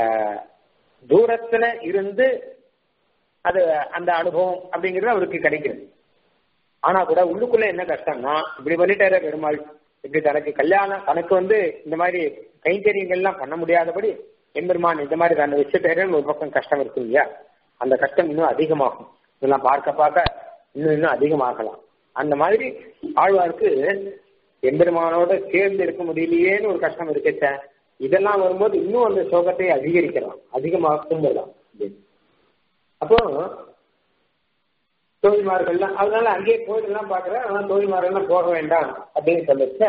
தூரத்துல இருந்து அது அந்த அனுபவம் அப்படிங்கிறது அவருக்கு கிடைக்கிறது ஆனா கூட உள்ளுக்குள்ள என்ன கஷ்டம்னா இப்படி பண்ணிட்டாரு பெருமாள் இப்படி தனக்கு கல்யாணம் தனக்கு வந்து இந்த மாதிரி கைங்கரியங்கள்லாம் பண்ண முடியாதபடி எம்பெருமான் இந்த மாதிரி தன்னை வச்சுட்டேன்னு ஒரு பக்கம் கஷ்டம் இருக்கு இல்லையா அந்த கஷ்டம் இன்னும் அதிகமாகும் இதெல்லாம் பார்க்க பார்க்க இன்னும் இன்னும் அதிகமாகலாம் அந்த மாதிரி ஆழ்வாருக்கு எம்பெருமானோட சேர்ந்து இருக்க முடியலையேன்னு ஒரு கஷ்டம் இருக்கச்ச இதெல்லாம் வரும்போது இன்னும் அந்த சோகத்தை அதிகரிக்கலாம் அதிகமாக்கும் போதலாம் அப்போ தோழிமார்கள்லாம் அதனால அங்கேயே கோயிலெல்லாம் பார்க்குறேன் அதனால தோழிமார்கள்லாம் போக வேண்டாம் அப்படின்னு சொல்லிச்ச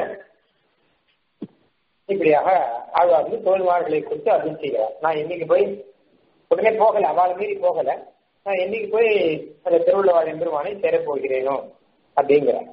இப்படியாக ஆழ்வார் வந்து தோழிமார்களை குறித்து அருள் செய்கிறார் நான் இன்னைக்கு போய் உடனே போகல அவளை மீறி போகல நான் என்னைக்கு போய் அந்த திருவள்ளுவாள் எம்பெருமானை சேரப் போகிறேனோ அப்படிங்கிறார்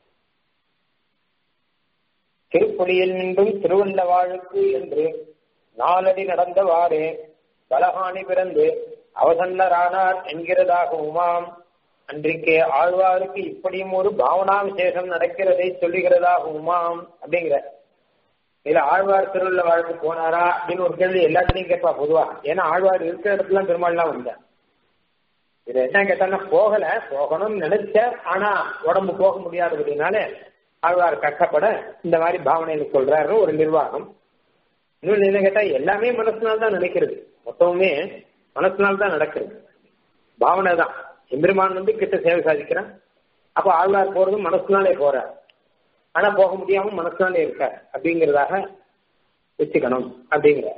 திருப்பொழியில் நின்றும் திருவள்ளவாழுக்கு என்று நாலடி நடந்தவாறு பலகாணி பிறந்து அவசன்னரானார் என்கிறதாக உமாம் அன்றைக்கு ஆழ்வாருக்கு இப்படியும் ஒரு பாவனா விசேஷம் நடக்கிறதை சொல்லுகிறதாக உமாம் அப்படிங்கிற இல்ல ஆழ்வார் திருவுள்ள வாழ்க்கை போனாரா அப்படின்னு ஒரு கேள்வி எல்லாத்துலயும் கேட்பா பொதுவா ஏன்னா ஆழ்வார் இருக்கிற இடத்துல பெருமாள்லாம் வந்தார் இது என்ன கேட்டான்னா போகல போகணும்னு நினைச்ச ஆனா உடம்பு போக முடியாதபடினால ஆழ்வார் கஷ்டப்பட இந்த மாதிரி பாவனையில சொல்றாரு ஒரு நிர்வாகம் இன்னொன்று என்ன கேட்டா எல்லாமே மனசுனால தான் நினைக்கிறது மொத்தமுமே மனசுனால தான் நடக்கிறது பாவனை தான் எம்பெருமான் வந்து கிட்ட சேவை சாதிக்கிறான் அப்ப ஆழ்வார் போறதும் மனசுனாலே போறார் ஆனா போக முடியாம மனசுனாலே இருக்கார் அப்படிங்கிறதாக வச்சுக்கணும் அப்படிங்கிற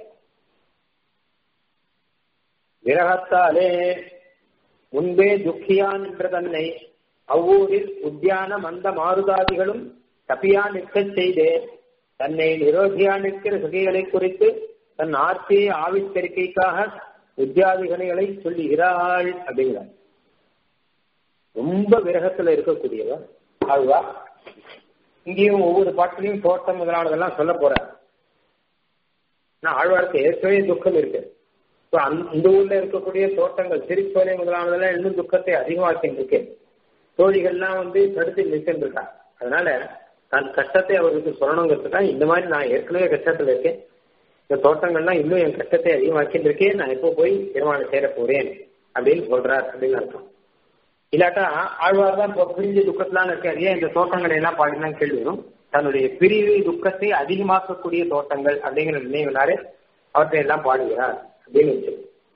விரகத்தாலே முன்பே துக்கியான் என்ற தன்னை அவ்வூரில் உத்தியான மந்த மாருதாதிகளும் தப்பியா நிற்கச் செய்தே தன்னை நிரோதியா நிற்கிற சுகைகளை குறித்து தன் ஆர்த்தியை ஆவித்தரிக்கைக்காக உத்தியாதிகளைகளை சொல்லுகிறாள் அப்படிங்கிறார் ரொம்ப விரகத்துல இருக்கக்கூடியவர் ஆழ்வா இங்கேயும் ஒவ்வொரு பாட்டிலையும் தோட்டம் முதலானதெல்லாம் சொல்ல போறார் ஆனா ஆழ்வாருக்கு ஏற்கனவே துக்கம் இருக்கு இந்த ஊர்ல இருக்கக்கூடிய தோட்டங்கள் திருச்சோலை முதலானதெல்லாம் இன்னும் துக்கத்தை அதிகமாக்கிட்டு இருக்கு தோழிகள்லாம் வந்து தடுத்து நிற்கிட்டு இருக்கா அதனால தன் கஷ்டத்தை அவருக்கு சொல்லணுங்கிறதுக்காக இந்த மாதிரி நான் ஏற்கனவே கஷ்டத்துல இருக்கேன் இந்த தோட்டங்கள்லாம் இன்னும் என் கஷ்டத்தை அதிகமாக்கிட்டு இருக்கேன் நான் எப்போ போய் பெருமாளை சேர போறேன் அப்படின்னு சொல்றார் அப்படின்னு அர்த்தம் இல்லாட்டா ஆழ்வார் தான் இப்போ பிரிஞ்சு துக்கத்திலாம் இருக்காரு ஏன் இந்த தோட்டங்களை எல்லாம் பாடினா கேள்வி வரும் தன்னுடைய பிரிவு துக்கத்தை அதிகமாக்கக்கூடிய தோட்டங்கள் அப்படிங்கிற நினைவினாலே அவற்றை எல்லாம் பாடுகிறார் அப்படின்னு வச்சு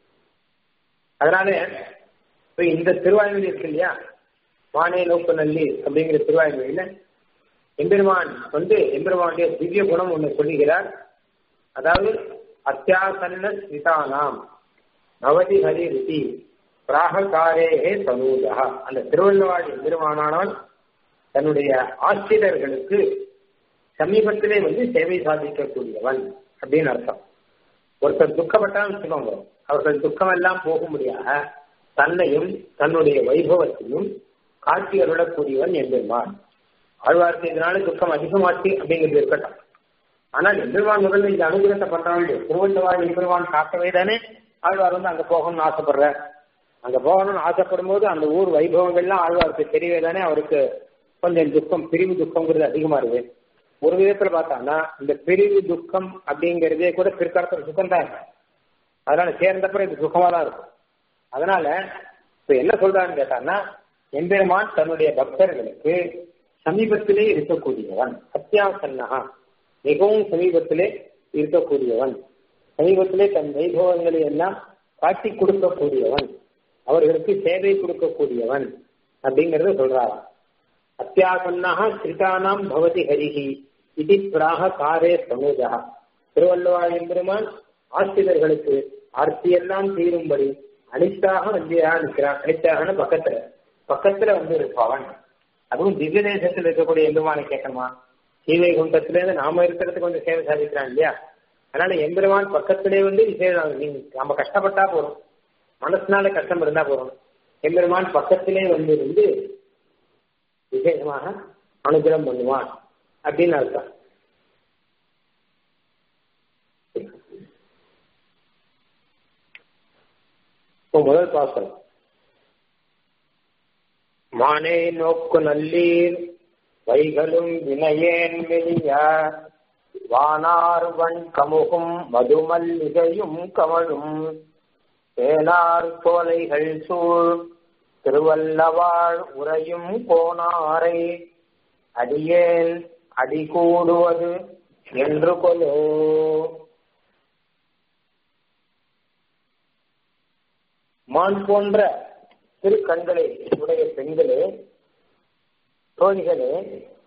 அதனால இப்ப இந்த திருவாய்மொழி இருக்கு இல்லையா வானே நோக்கு நல்லி அப்படிங்கிற திருவாய்மொழியில எம்பெருமான் வந்து எம்பெருமானுடைய திவ்ய குணம் ஒன்று சொல்லுகிறார் அதாவது அத்தியாசன்ன ஸ்மிதானாம் நவதி ஹரி ருதி பிராககாரேகே சமூகா அந்த திருவள்ளுவாடி எம்பெருமானானால் தன்னுடைய ஆசிரியர்களுக்கு சமீபத்திலே வந்து சேவை சாதிக்கக்கூடியவன் அப்படின்னு அர்த்தம் ஒருத்தர் துக்கப்பட்டான்னு வச்சுக்கோங்க அவர்கள் துக்கம் எல்லாம் போகும்படியாக தன்னையும் தன்னுடைய வைபவத்தையும் காட்சி அருளக்கூடியவன் எம்பெருமான் ஆழ்வார்க்கு இதனால துக்கம் அதிகமாச்சு அப்படிங்கிறது இருக்கட்டும் ஆனால் எம்பெருமான் முதல்ல இந்த அனுகிரகத்தை பண்றாங்க திருவள்ளுவார் எம்பெருமான் காக்கவே தானே ஆழ்வார் வந்து அங்க போகணும்னு ஆசைப்படுற அங்க போகணும்னு ஆசைப்படும் போது அந்த ஊர் வைபவங்கள்லாம் ஆழ்வாருக்கு தெரியவே தானே அவருக்கு கொஞ்சம் துக்கம் பிரிவு துக்கம்ங்கிறது அதிகமா இருக்கு ஒரு விதத்துல பார்த்தாங்கன்னா இந்த பிரிவு துக்கம் அப்படிங்கிறதே கூட பிற்காலத்துல சுகம் தான் இருக்கும் அதனால சேர்ந்தப்பறம் இது சுகமா தான் இருக்கும் அதனால இப்ப என்ன சொல்றாருன்னு கேட்டான்னா எம்பெருமான் தன்னுடைய பக்தர்களுக்கு சமீபத்திலே இருக்கக்கூடியவன் அத்தியாசன்னகா மிகவும் சமீபத்திலே இருக்கக்கூடியவன் சமீபத்திலே தன் வைபவங்களை எல்லாம் காட்டி கொடுக்கக்கூடியவன் அவர்களுக்கு சேவை கொடுக்கக்கூடியவன் அப்படிங்கறத சொல்றாராம் அத்தியாசன்னகா ஸ்ரிதானாம் பவதி ஹரிஹி இது பிராக காரே சமூகா திருவள்ளுவார் எம்பெருமான் ஆசிரியர்களுக்கு ஆர்த்தியெல்லாம் தீரும்படி அனித்தாக வந்தியா நிற்கிறான் அனித்தாகனு பக்கத்துல பக்கத்துல வந்து இருப்பவன் அதுவும் திவ்ய தேசத்தில் இருக்கக்கூடிய எம்பெருமானை கேட்கணுமா சீவை குண்டத்துல இருந்து நாம இருக்கிறதுக்கு கொஞ்சம் சேவை சாதிக்கிறான் இல்லையா அதனால எம்பெருமான் பக்கத்திலே வந்து விசேஷம் நீங்க நம்ம கஷ்டப்பட்டா போறோம் மனசுனால கஷ்டம் இருந்தா போறோம் எம்பெருமான் பக்கத்திலே வந்து இருந்து விசேஷமாக அனுகிரகம் பண்ணுவான் அப்படின்னு அர்த்தம் இப்போ முதல் பாசனம் மானே நோக்கு நல்லீர் வைகளும் வினையேன் வெளிய வானார் வண் கமுகும் மதுமல்லிகையும் கமழும் தேனார் சோலைகள் சூழ் திருவல்லவாழ் உறையும் கோணாரை அடியேன் அடி கூடுவது என்று கொலோ மான் போன்ற திருக்கண்களை உடைய பெண்களே தோழிகளே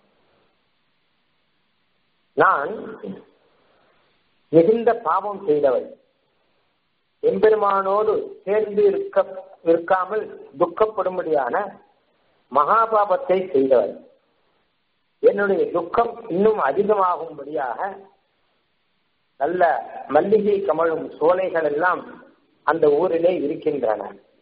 நான் மிகுந்த பாவம் செய்தவள் எம்பெருமானோடு சேர்ந்து இருக்க இருக்காமல் துக்கப்படும்படியான மகாபாபத்தை செய்தவள் என்னுடைய துக்கம் இன்னும் அதிகமாகும்படியாக நல்ல மல்லிகை கமழும் சோலைகள் எல்லாம் அந்த ஊரிலே இருக்கின்றன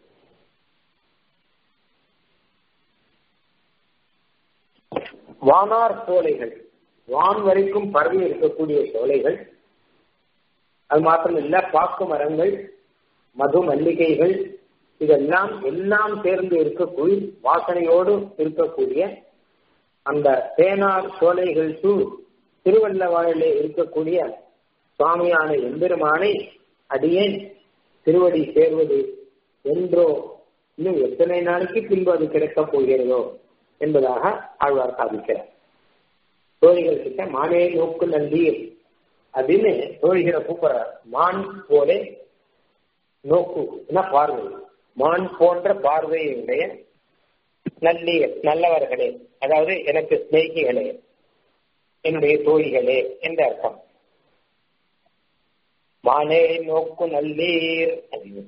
வானார் சோலைகள் வான் வரைக்கும் பரவி இருக்கக்கூடிய சோலைகள் அது மாத்திரம் இல்ல பாக்கு மரங்கள் மது மல்லிகைகள் இதெல்லாம் எல்லாம் சேர்ந்து இருக்கக்கூடிய வாசனையோடு இருக்கக்கூடிய அந்த தேனார் சோலைகள் சூ திருவள்ளவாழிலே இருக்கக்கூடிய சுவாமியான எம்பெருமானை அடியேன் திருவடி சேர்வது என்றோ இன்னும் எத்தனை நாளைக்கு பின்பு அது கிடைக்கப் போகிறதோ என்பதாக ஆழ்வார் சாதிக்கிறார் தோழிகள் கிட்ட மானே நோக்கு நந்தீர் அப்படின்னு தோழிகளை கூப்பிடுறார் மான் போல நோக்கு பார்வை மான் போன்ற பார்வையுடைய நல்லீர் நல்லவர்களே அதாவது எனக்கு ஸ்நேகிகளே என்னுடைய தோழிகளே என்ற அர்த்தம் மானே நோக்கு நல்லீர் அப்படின்னு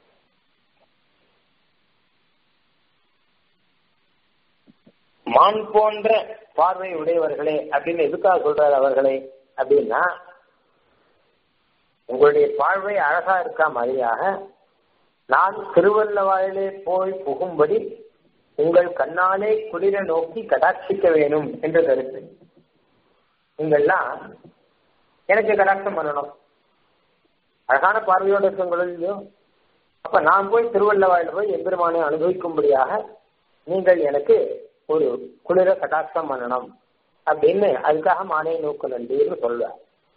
மான் போன்ற பார்வை உடையவர்களே அப்படின்னு எதுக்காக சொல்றாரு அவர்களே அப்படின்னா உங்களுடைய பார்வை அழகா இருக்கா மாதிரியாக நான் திருவள்ளவாயிலே போய் புகும்படி உங்கள் கண்ணாலே குளிர நோக்கி கடாட்சிக்க வேணும் என்று கருத்து நீங்கள்லாம் எனக்கு கடாட்சம் பண்ணணும் அழகான பார்வையோடு இருக்கீங்களோ அப்ப நான் போய் திருவள்ளவாயில போய் எம்பெருமானை அனுபவிக்கும்படியாக நீங்கள் எனக்கு ஒரு குளிர கடாட்சம் பண்ணணும் அப்படின்னு அதுக்காக மானே நோக்கு நன்றின்னு சொல்லுவார்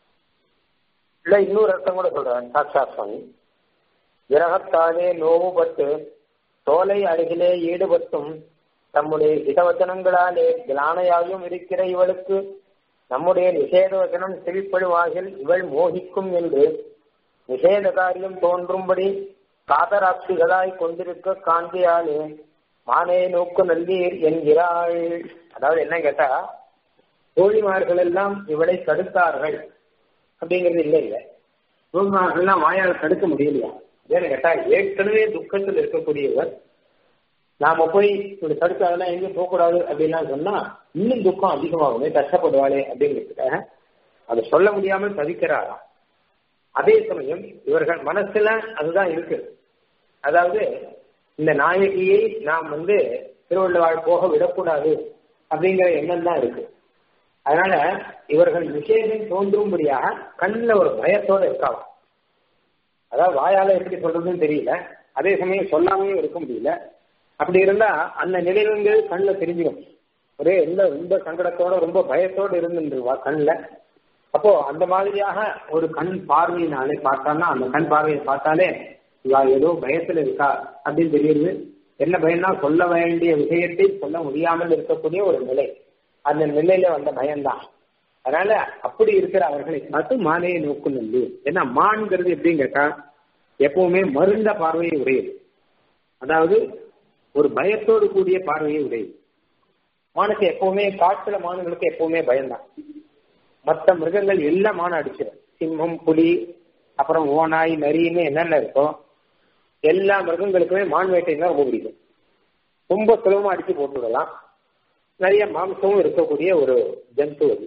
இல்ல இன்னொரு அர்த்தம் கூட சொல்றார் சாட்சா சுவாமி விரகத்தாலே நோவுபட்டு தோலை அருகிலே ஈடுபட்டும் தம்முடைய ஹிதவச்சனங்களாலே கிளானையாயும் இருக்கிற இவளுக்கு நம்முடைய நிஷேத வச்சனம் செவிப்படுவாகில் இவள் மோகிக்கும் என்று நிஷேத காரியம் தோன்றும்படி காதராட்சிகளாய் கொண்டிருக்க காந்தியாலே மானே நோக்கு நல்லீர் என்கிறாள் அதாவது என்ன கேட்டா தோழிமார்கள் எல்லாம் இவளை தடுத்தார்கள் அப்படிங்கிறது இல்லை இல்லை தோழிமார்கள் எல்லாம் வாயால் தடுக்க முடியலையா ஏன்னு கேட்டா ஏற்கனவே துக்கத்தில் இருக்கக்கூடியவர் நாம போய் இப்படி தடுக்க அதெல்லாம் எங்கேயும் போகக்கூடாது அப்படின்லாம் சொன்னா இன்னும் துக்கம் அதிகமாகுமே கஷ்டப்படுவாளே அப்படிங்கிறதுக்காக அதை சொல்ல முடியாமல் தவிக்கிறாராம் அதே சமயம் இவர்கள் மனசுல அதுதான் இருக்கு அதாவது இந்த நாயகியை நாம் வந்து திருவள்ளுவாழ் போக விடக்கூடாது அப்படிங்கிற எண்ணம் தான் இருக்கு அதனால இவர்கள் விசேஷம் தோன்றும்படியாக கண்ணில் ஒரு பயத்தோட இருக்காங்க அதாவது வாயால எப்படி சொல்றதுன்னு தெரியல அதே சமயம் சொல்லாமையும் இருக்க முடியல அப்படி இருந்தா அந்த நிலைவங்கள் கண்ணில் தெரிஞ்சிடும் ஒரே எந்த ரொம்ப சங்கடத்தோட ரொம்ப பயத்தோட இருந்துருவா கண்ணில் அப்போ அந்த மாதிரியாக ஒரு கண் பார்வையினாலே பார்த்தான்னா அந்த கண் பார்வையை பார்த்தாலே இவா ஏதோ பயத்துல இருக்கா அப்படின்னு தெரியுது என்ன பயம்னா சொல்ல வேண்டிய விஷயத்தை சொல்ல முடியாமல் இருக்கக்கூடிய ஒரு நிலை அந்த நிலையில வந்த பயம்தான் அதனால அப்படி இருக்கிற அவர்களை பார்த்து மாலையை நோக்கு நம்பி ஏன்னா மான்கிறது எப்படின்னு கேட்டா எப்பவுமே மருந்த பார்வையை உடையது அதாவது ஒரு பயத்தோடு கூடிய பார்வையை உடையது மானுக்கு எப்பவுமே காட்டுல மானுங்களுக்கு எப்பவுமே பயம்தான் மற்ற மிருகங்கள் எல்லாம் மான அடிச்சிடும் சிம்மம் புலி அப்புறம் ஓனாய் நரின்னு என்னென்ன இருக்கோ எல்லா மிருகங்களுக்குமே மான் வேட்டை தான் ரொம்ப பிடிக்கும் ரொம்ப சுலபமா அடிச்சு போட்டு விடலாம் நிறைய மாம்சமும் இருக்கக்கூடிய ஒரு ஜந்து அது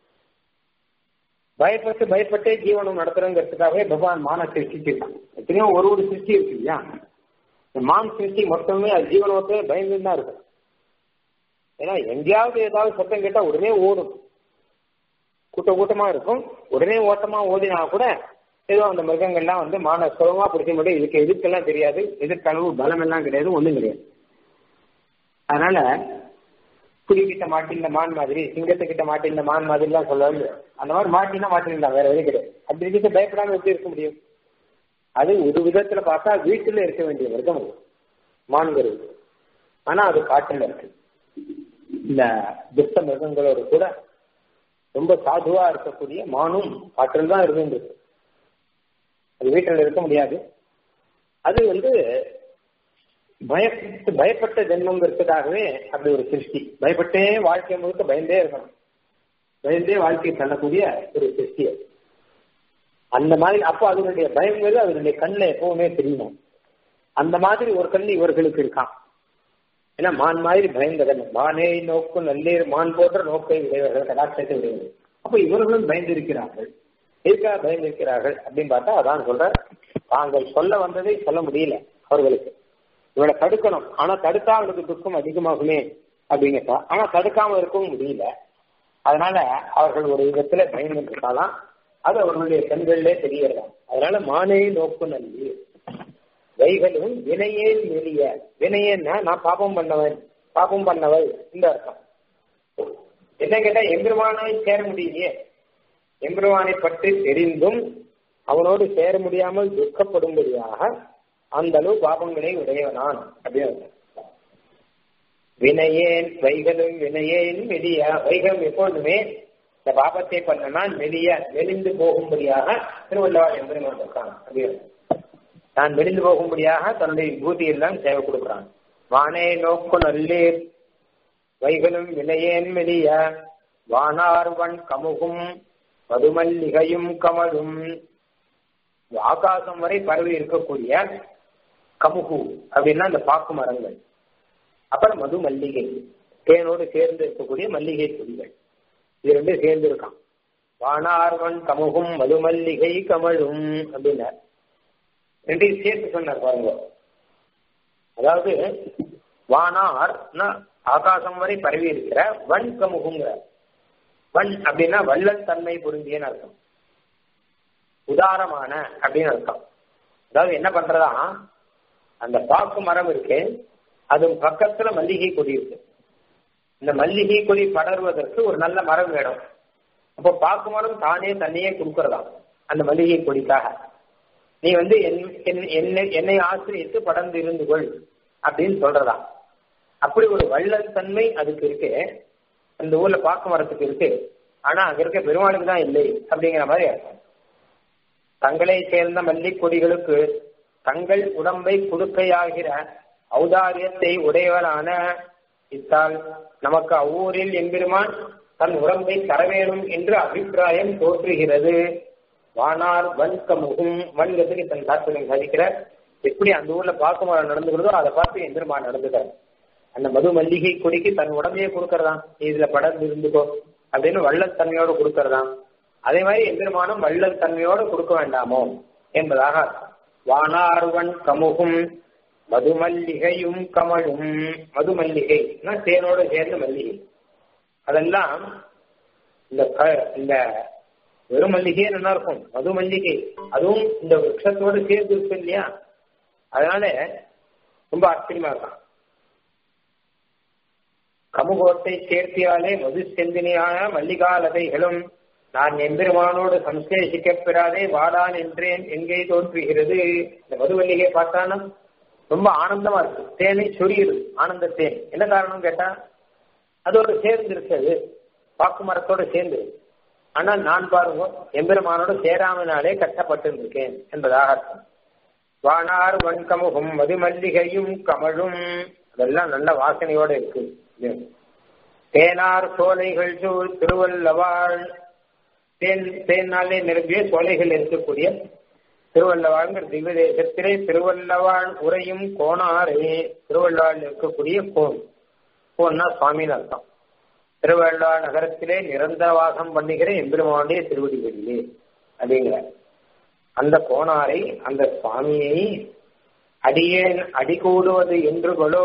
பயப்பட்டு பயப்பட்டே ஜீவனம் நடத்துறங்கிறதுக்காகவே பகவான் மான சிருஷ்டிச்சிருக்கான் எத்தனையோ ஒரு ஒரு சிருஷ்டி இருக்கு இல்லையா இந்த மான் சிருஷ்டி மொத்தமே அது ஜீவனத்தை பயந்து தான் இருக்கும் ஏன்னா எங்கேயாவது ஏதாவது சத்தம் கேட்டா உடனே ஓடும் கூட்ட கூட்டமா இருக்கும் உடனே ஓட்டமா ஓடினா கூட ஏதோ அந்த மிருகங்கள்லாம் வந்து மான சுலமா பிடிக்க முடியும் இதுக்கு எதிர்க்கெல்லாம் தெரியாது எதிர்க்களவு பலம் எல்லாம் கிடையாது ஒண்ணும் கிடையாது அதனால புலிகிட்ட மாட்டின மான் மாதிரி சிங்கத்துக்கிட்ட மாட்டின மான் மாதிரி எல்லாம் சொல்லவே அந்த மாதிரி மாட்டினா மாட்டினா வேற எதுவும் கிடையாது அப்படி இருக்க பயப்படாம எப்படி இருக்க முடியும் அது ஒரு விதத்துல பார்த்தா வீட்டுல இருக்க வேண்டிய மிருகம் அது மான்கிறது ஆனா அது காட்டுல இருக்கு இந்த துஷ்ட மிருகங்களோடு கூட ரொம்ப சாதுவா இருக்கக்கூடிய மானும் காற்றில் தான் இருந்துருக்கு அது வீட்டில் இருக்க முடியாது அது வந்து பயப்பட்டு பயப்பட்ட ஜென்மங்கிறதுக்காகவே அப்படி ஒரு சிருஷ்டி பயப்பட்டே வாழ்க்கை முழுக்க பயந்தே இருக்கணும் பயந்தே வாழ்க்கையை தள்ளக்கூடிய ஒரு சிருஷ்டி அது அந்த மாதிரி அப்போ அதனுடைய பயங்கிறது அதனுடைய கண்ணில் எப்பவுமே தெரியணும் அந்த மாதிரி ஒரு கண் இவர்களுக்கு இருக்கான் ஏன்னா மான் மாதிரி பயந்தவன் மானே நோக்கு நல்லீர் மான் போன்ற நோக்கை உடையவர்கள் கடாட்சத்தை உடையவர்கள் அப்போ இவர்களும் பயந்திருக்கிறார்கள் எதுக்காக பயந்திருக்கிறார்கள் அப்படின்னு பார்த்தா அதான் சொல்ற தாங்கள் சொல்ல வந்ததை சொல்ல முடியல அவர்களுக்கு இவளை தடுக்கணும் ஆனா தடுத்தா அவளுக்கு துக்கம் அதிகமாகுமே அப்படிங்கிறதா ஆனா தடுக்காம இருக்கவும் முடியல அதனால அவர்கள் ஒரு விதத்துல பயந்து இருக்கலாம் அது அவர்களுடைய கண்களிலே தெரியலாம் அதனால மானே நோக்கு நல்லி வைகளும் வினையே மெலிய வினையன்னா நான் பாப்பம் பண்ணவன் பாப்பம் பண்ணவள் இந்த அர்த்தம் என்ன கேட்டா எம்பெருமானை சேர முடியலையே எம்பெருமானை பற்றி தெரிந்தும் அவனோடு சேர முடியாமல் துக்கப்படும்படியாக அந்த அளவு பாபங்களை உடையவனான் அப்படின்னு வினையேன் வைகளும் வினையேன் மெலிய வைகம் எப்பொழுதுமே இந்த பாபத்தை பண்ணனா மெலிய மெலிந்து போகும்படியாக திருவள்ளுவர் எம்பெருமான் இருக்கான் அப்படின்னு தான் மெலிந்து போகும்படியாக தன்னுடைய விபூதியெல்லாம் சேவை கொடுக்கிறான் வானே நோக்கு நல்லீர் வைகளும் வினையேன் மெலிய வானார்வன் கமுகும் மதுமல்லிகையும் கமலும் ஆகாசம் வரை பரவி இருக்கக்கூடிய கமுகு அப்படின்னா அந்த பாக்கு மரங்கள் அப்புறம் மது மல்லிகை தேனோடு சேர்ந்து இருக்கக்கூடிய மல்லிகை கொடிகள் இது ரெண்டும் சேர்ந்து இருக்கான் வானார்வன் கமுகும் மது மல்லிகை கமலும் அப்படின்னார் ரெண்டையும் சேர்த்து சொன்னார் பாருங்க அதாவது வானார்னா ஆகாசம் வரை பரவி இருக்கிற வன் கமுகுங்கிற வன் அப்படின்னா வள்ளல் தன்மை பொருந்தியன்னு அர்த்தம் உதாரமான அப்படின்னு அர்த்தம் அதாவது என்ன பண்றதா அந்த பாக்கு மரம் இருக்கு அது பக்கத்துல மல்லிகை கொடி இருக்கு இந்த மல்லிகை கொடி படர்வதற்கு ஒரு நல்ல மரம் வேணும் அப்போ பாக்கு மரம் தானே தன்னையே கொடுக்கறதா அந்த மல்லிகை கொடிக்காக நீ வந்து என்னை என்னை ஆசிரியத்து படர்ந்து இருந்து கொள் அப்படின்னு சொல்றதா அப்படி ஒரு வள்ளல் தன்மை அதுக்கு இருக்கு அந்த ஊர்ல பாக்கு மரத்துக்கு இருக்கு ஆனா அங்க இருக்க பெருமாளுக்கு தான் இல்லை அப்படிங்கிற மாதிரி அர்த்தம் தங்களை சேர்ந்த மல்லிக் கொடிகளுக்கு தங்கள் உடம்பை குடுக்கையாகிற ஔதாரியத்தை உடையவரான இத்தால் நமக்கு அவ்வூரில் எம்பெருமான் தன் உடம்பை தர வேணும் என்று அபிப்பிராயம் தோற்றுகிறது வானார் வன் கமுகும் வன்கத்துக்கு தன் தாற்பயம் சாதிக்கிற எப்படி அந்த ஊர்ல பாக்குமரம் நடந்துக்கிறதோ அதை பார்த்து எம்பெருமான் நடந்துக்கிறார் அந்த மது மல்லிகை கொடிக்கு தன் உடம்பையே கொடுக்கறதா இதுல படர்ந்து இருந்துக்கோ அப்படின்னு வள்ளல் தன்மையோடு கொடுக்கறதா அதே மாதிரி எம்பெருமானும் வள்ளல் தன்மையோடு கொடுக்க வேண்டாமோ என்பதாக வானார்வன் கமுகும் மதுமல்லிகையும் கமலும் மதுமல்லிகை தேனோடு சேர்ந்த மல்லிகை அதெல்லாம் இந்த இந்த வெறும் மல்லிகையே நல்லா இருக்கும் மது மல்லிகை அதுவும் இந்த விரக்ஷத்தோடு சேர்ந்து இருக்கு இல்லையா அதனால ரொம்ப ஆச்சரியமா இருக்கான் கமுகோட்டை சேர்த்தியாலே மது செந்தினியான மல்லிகாலதைகளும் நான் எம்பெருமானோடு சம்சேஷிக்கப் பெறாதே வாடான் என்றேன் எங்கே தோன்றுகிறது இந்த மதுமல்லிகை பார்த்தானா ரொம்ப ஆனந்தமா இருக்கு தேனை சொரியுது ஆனந்த தேன் என்ன காரணம் கேட்டா அதோடு சேர்ந்து இருக்கிறது பாக்கு மரத்தோடு சேர்ந்து ஆனால் நான் பாருங்க எம்பெருமானோடு சேராமனாலே கட்டப்பட்டு இருக்கேன் என்பதாக அர்த்தம் வானார் வன்கமுகும் மதுமல்லிகையும் கமழும் அதெல்லாம் நல்ல வாசனையோட இருக்கு தேனார் சோலைகள் சூழ் திருவல்லவாள் தேன் தேனாலே நிரம்பிய சோலைகள் இருக்கக்கூடிய திருவள்ளவாழ்ங்கிற திவ்ய தேசத்திலே திருவள்ளவாள் உரையும் கோணாரே திருவள்ளாள் இருக்கக்கூடிய கோன் கோன்னா சுவாமின்னு அர்த்தம் திருவள்ளாள் நகரத்திலே நிரந்தர வாசம் பண்ணுகிற எம்பெருமானுடைய திருவடிகளிலே அப்படிங்கிற அந்த கோணாரை அந்த சுவாமியை அடியேன் அடி கூடுவது என்று கொலோ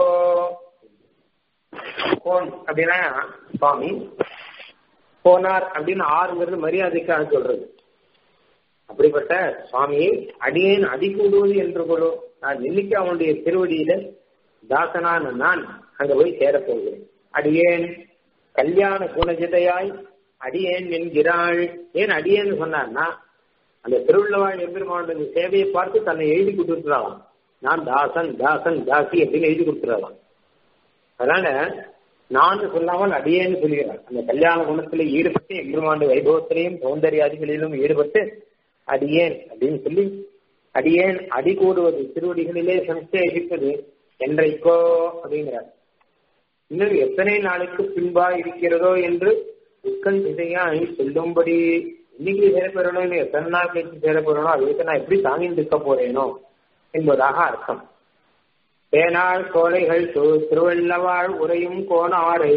கோன் அப்படின்னா சுவாமி போனார் அப்படின்னு ஆறுங்கிறது மரியாதைக்காக சொல்றது அப்படிப்பட்ட சுவாமியை அடியேன் அடி கூடுவது என்று கொலோ நான் இன்னைக்கு அவனுடைய திருவடியில தாசனான நான் அங்க போய் சேரப்போகிறேன் அடியேன் கல்யாண குணஜிதையாய் அடியேன் என்கிறாள் ஏன் அடியேன்னு சொன்னார்னா அந்த திருவள்ளுவாள் எம்பெருமானுடைய சேவையை பார்த்து தன்னை எழுதி கொடுத்துருக்கலாம் நான் தாசன் தாசன் தாசி அப்படின்னு எழுதி கொடுத்துடலாம் அதனால நான் சொல்லாமல் அடியேன்னு சொல்கிறார் அந்த கல்யாண குணத்துல ஈடுபட்டு எம்பெருமாண்டு வைபவத்திலையும் சௌந்தர்யாதிகளிலும் ஈடுபட்டு அடியேன் அப்படின்னு சொல்லி அடியேன் அடி கூடுவது திருவடிகளிலே சம்சேகிப்பது என்றைக்கோ அப்படிங்கிறார் இன்னும் எத்தனை நாளுக்கு பின்பா இருக்கிறதோ என்று துக்கல் திசையாய் சொல்லும்படி இன்னைக்கு சேரப்பெறணும் இல்லை எத்தனை நாள் கழிச்சு சேரப்பெறணும் அதுக்கு நான் எப்படி தாங்கி நிற்க போறேனோ என்பதாக அர்த்தம் தேனாள் சோலைகள் திருவள்ளவாள் உரையும் கோணாரை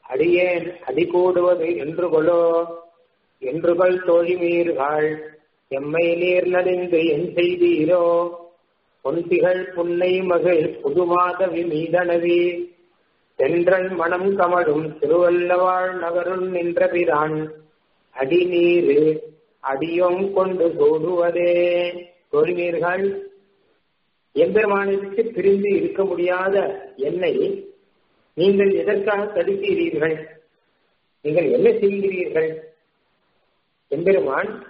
அடியேன் அடி கூடுவது என்று கொலோ என்றுகள் தோழி மீறுகள் எம்மை நீர் நடிந்து என் செய்தீரோ பொன்திகள் புன்னை மகள் புதுமாத விமீதனவி தென்றல் மனம் கமழும் திருவல்லவாழ் நகருள் நின்ற பிரான் அடிநீரு அடியோம் கொண்டு சோடுவதே தொழுவீர்கள் எம்பெருமானிற்கு பிரிந்து இருக்க முடியாத என்னை நீங்கள் எதற்காக தடுக்கிறீர்கள் நீங்கள் என்ன செய்கிறீர்கள் எம்பெருமான்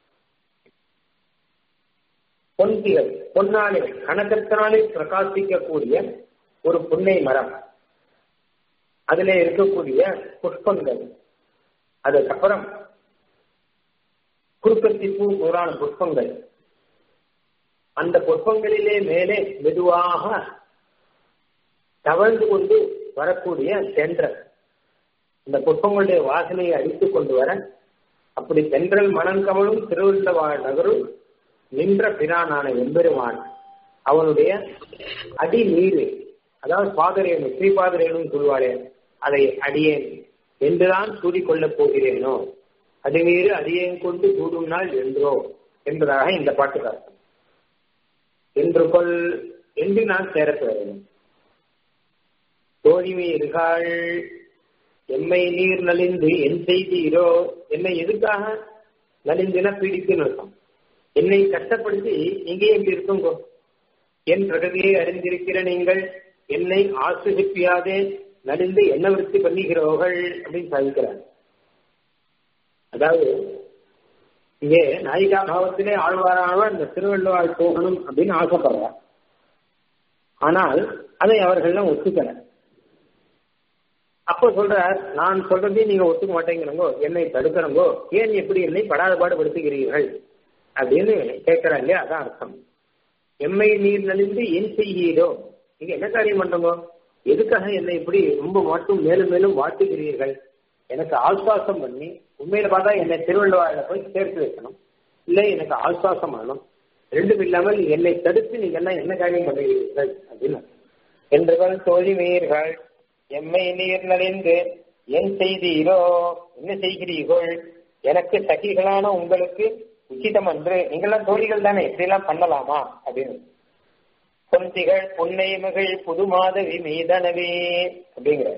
பொன்திகள் பொன்னாலே கணக்கத்தினாலே பிரகாசிக்கக்கூடிய ஒரு புன்னை மரம் அதுல இருக்கக்கூடிய புஷ்பங்கள் அதுக்கப்புறம் குறுக்கத்தி பூ நூறான புஷ்பங்கள் அந்த புஷ்பங்களிலே மேலே மெதுவாக தவழ்ந்து கொண்டு வரக்கூடிய தென்றல் இந்த புஷ்பங்களுடைய வாசனையை அடித்துக் கொண்டு வர அப்படி தென்றல் மணங்கமலும் திருவள்ளவாழ் நகரும் நின்ற பிரானான எம்பெருமான் அவனுடைய அடி நீரு அதாவது பாதரேனு ஸ்ரீபாதரேனு சொல்வாளே அதை அடியேன் என்றுதான் சூடிக்கொள்ளப் போகிறேனோ அது நீரு அடியேன் கொண்டு சூடும் நாள் என்றோ என்பதாக இந்த பாட்டுக்கு அர்த்தம் என்று கொள் என்று நான் சேரத்து வரேன் தோழிமை இருகாள் எம்மை நீர் நலிந்து என் செய்தீரோ என்னை எதுக்காக நலிந்தின பீடித்துன்னு அர்த்தம் என்னை கஷ்டப்படுத்தி இங்கே எப்படி இருக்குங்கோ என் பிரகதியை அறிந்திருக்கிற நீங்கள் என்னை ஆசிரிப்பியாதே நலிந்து என்ன விருத்தி பண்ணுகிறவர்கள் அப்படின்னு சாதிக்கிறார் அதாவது இங்கே நாயிகா பாவத்திலே ஆழ்வாரானவர் இந்த திருவள்ளுவாள் போகணும் அப்படின்னு ஆசைப்படுறார் ஆனால் அதை அவர்கள்லாம் ஒத்துக்கல அப்ப சொல்றார் நான் சொல்றதையும் நீங்க ஒத்துக்க மாட்டேங்கிறங்கோ என்னை தடுக்கிறங்கோ ஏன் எப்படி என்னை படாத பாடுபடுத்துகிறீர்கள் அப்படின்னு கேட்கிறாங்க இல்லையா அதான் அர்த்தம் எம்மை நீர் நலிந்து என் செய்கிறீரோ நீங்க என்ன காரியம் பண்றோங்க எதுக்காக என்னை இப்படி ரொம்ப மட்டும் மேலும் மேலும் வாட்டுகிறீர்கள் எனக்கு ஆஸ்வாசம் பண்ணி உண்மையில பார்த்தா என்னை திருவள்ளுவாரில் போய் சேர்த்து வைக்கணும் இல்லை எனக்கு ஆஸ்வாசம் பண்ணணும் ரெண்டும் இல்லாமல் என்னை தடுத்து நீங்க என்ன என்ன காரியம் பண்ணுகிறீர்கள் அப்படின்னு என்றுகள் தோழிமீர்கள் எம்மை நீர் நலிந்து என் செய்தீரோ என்ன செய்கிறீர்கள் எனக்கு சகிகளான உங்களுக்கு உச்சிதம் அன்று நீங்களாம் தோழிகள் தானே இப்படிலாம் பண்ணலாமா அப்படின்னு பொந்திகள் புன்னை மகள் புது மாதவி மீதனவே அப்படிங்கிற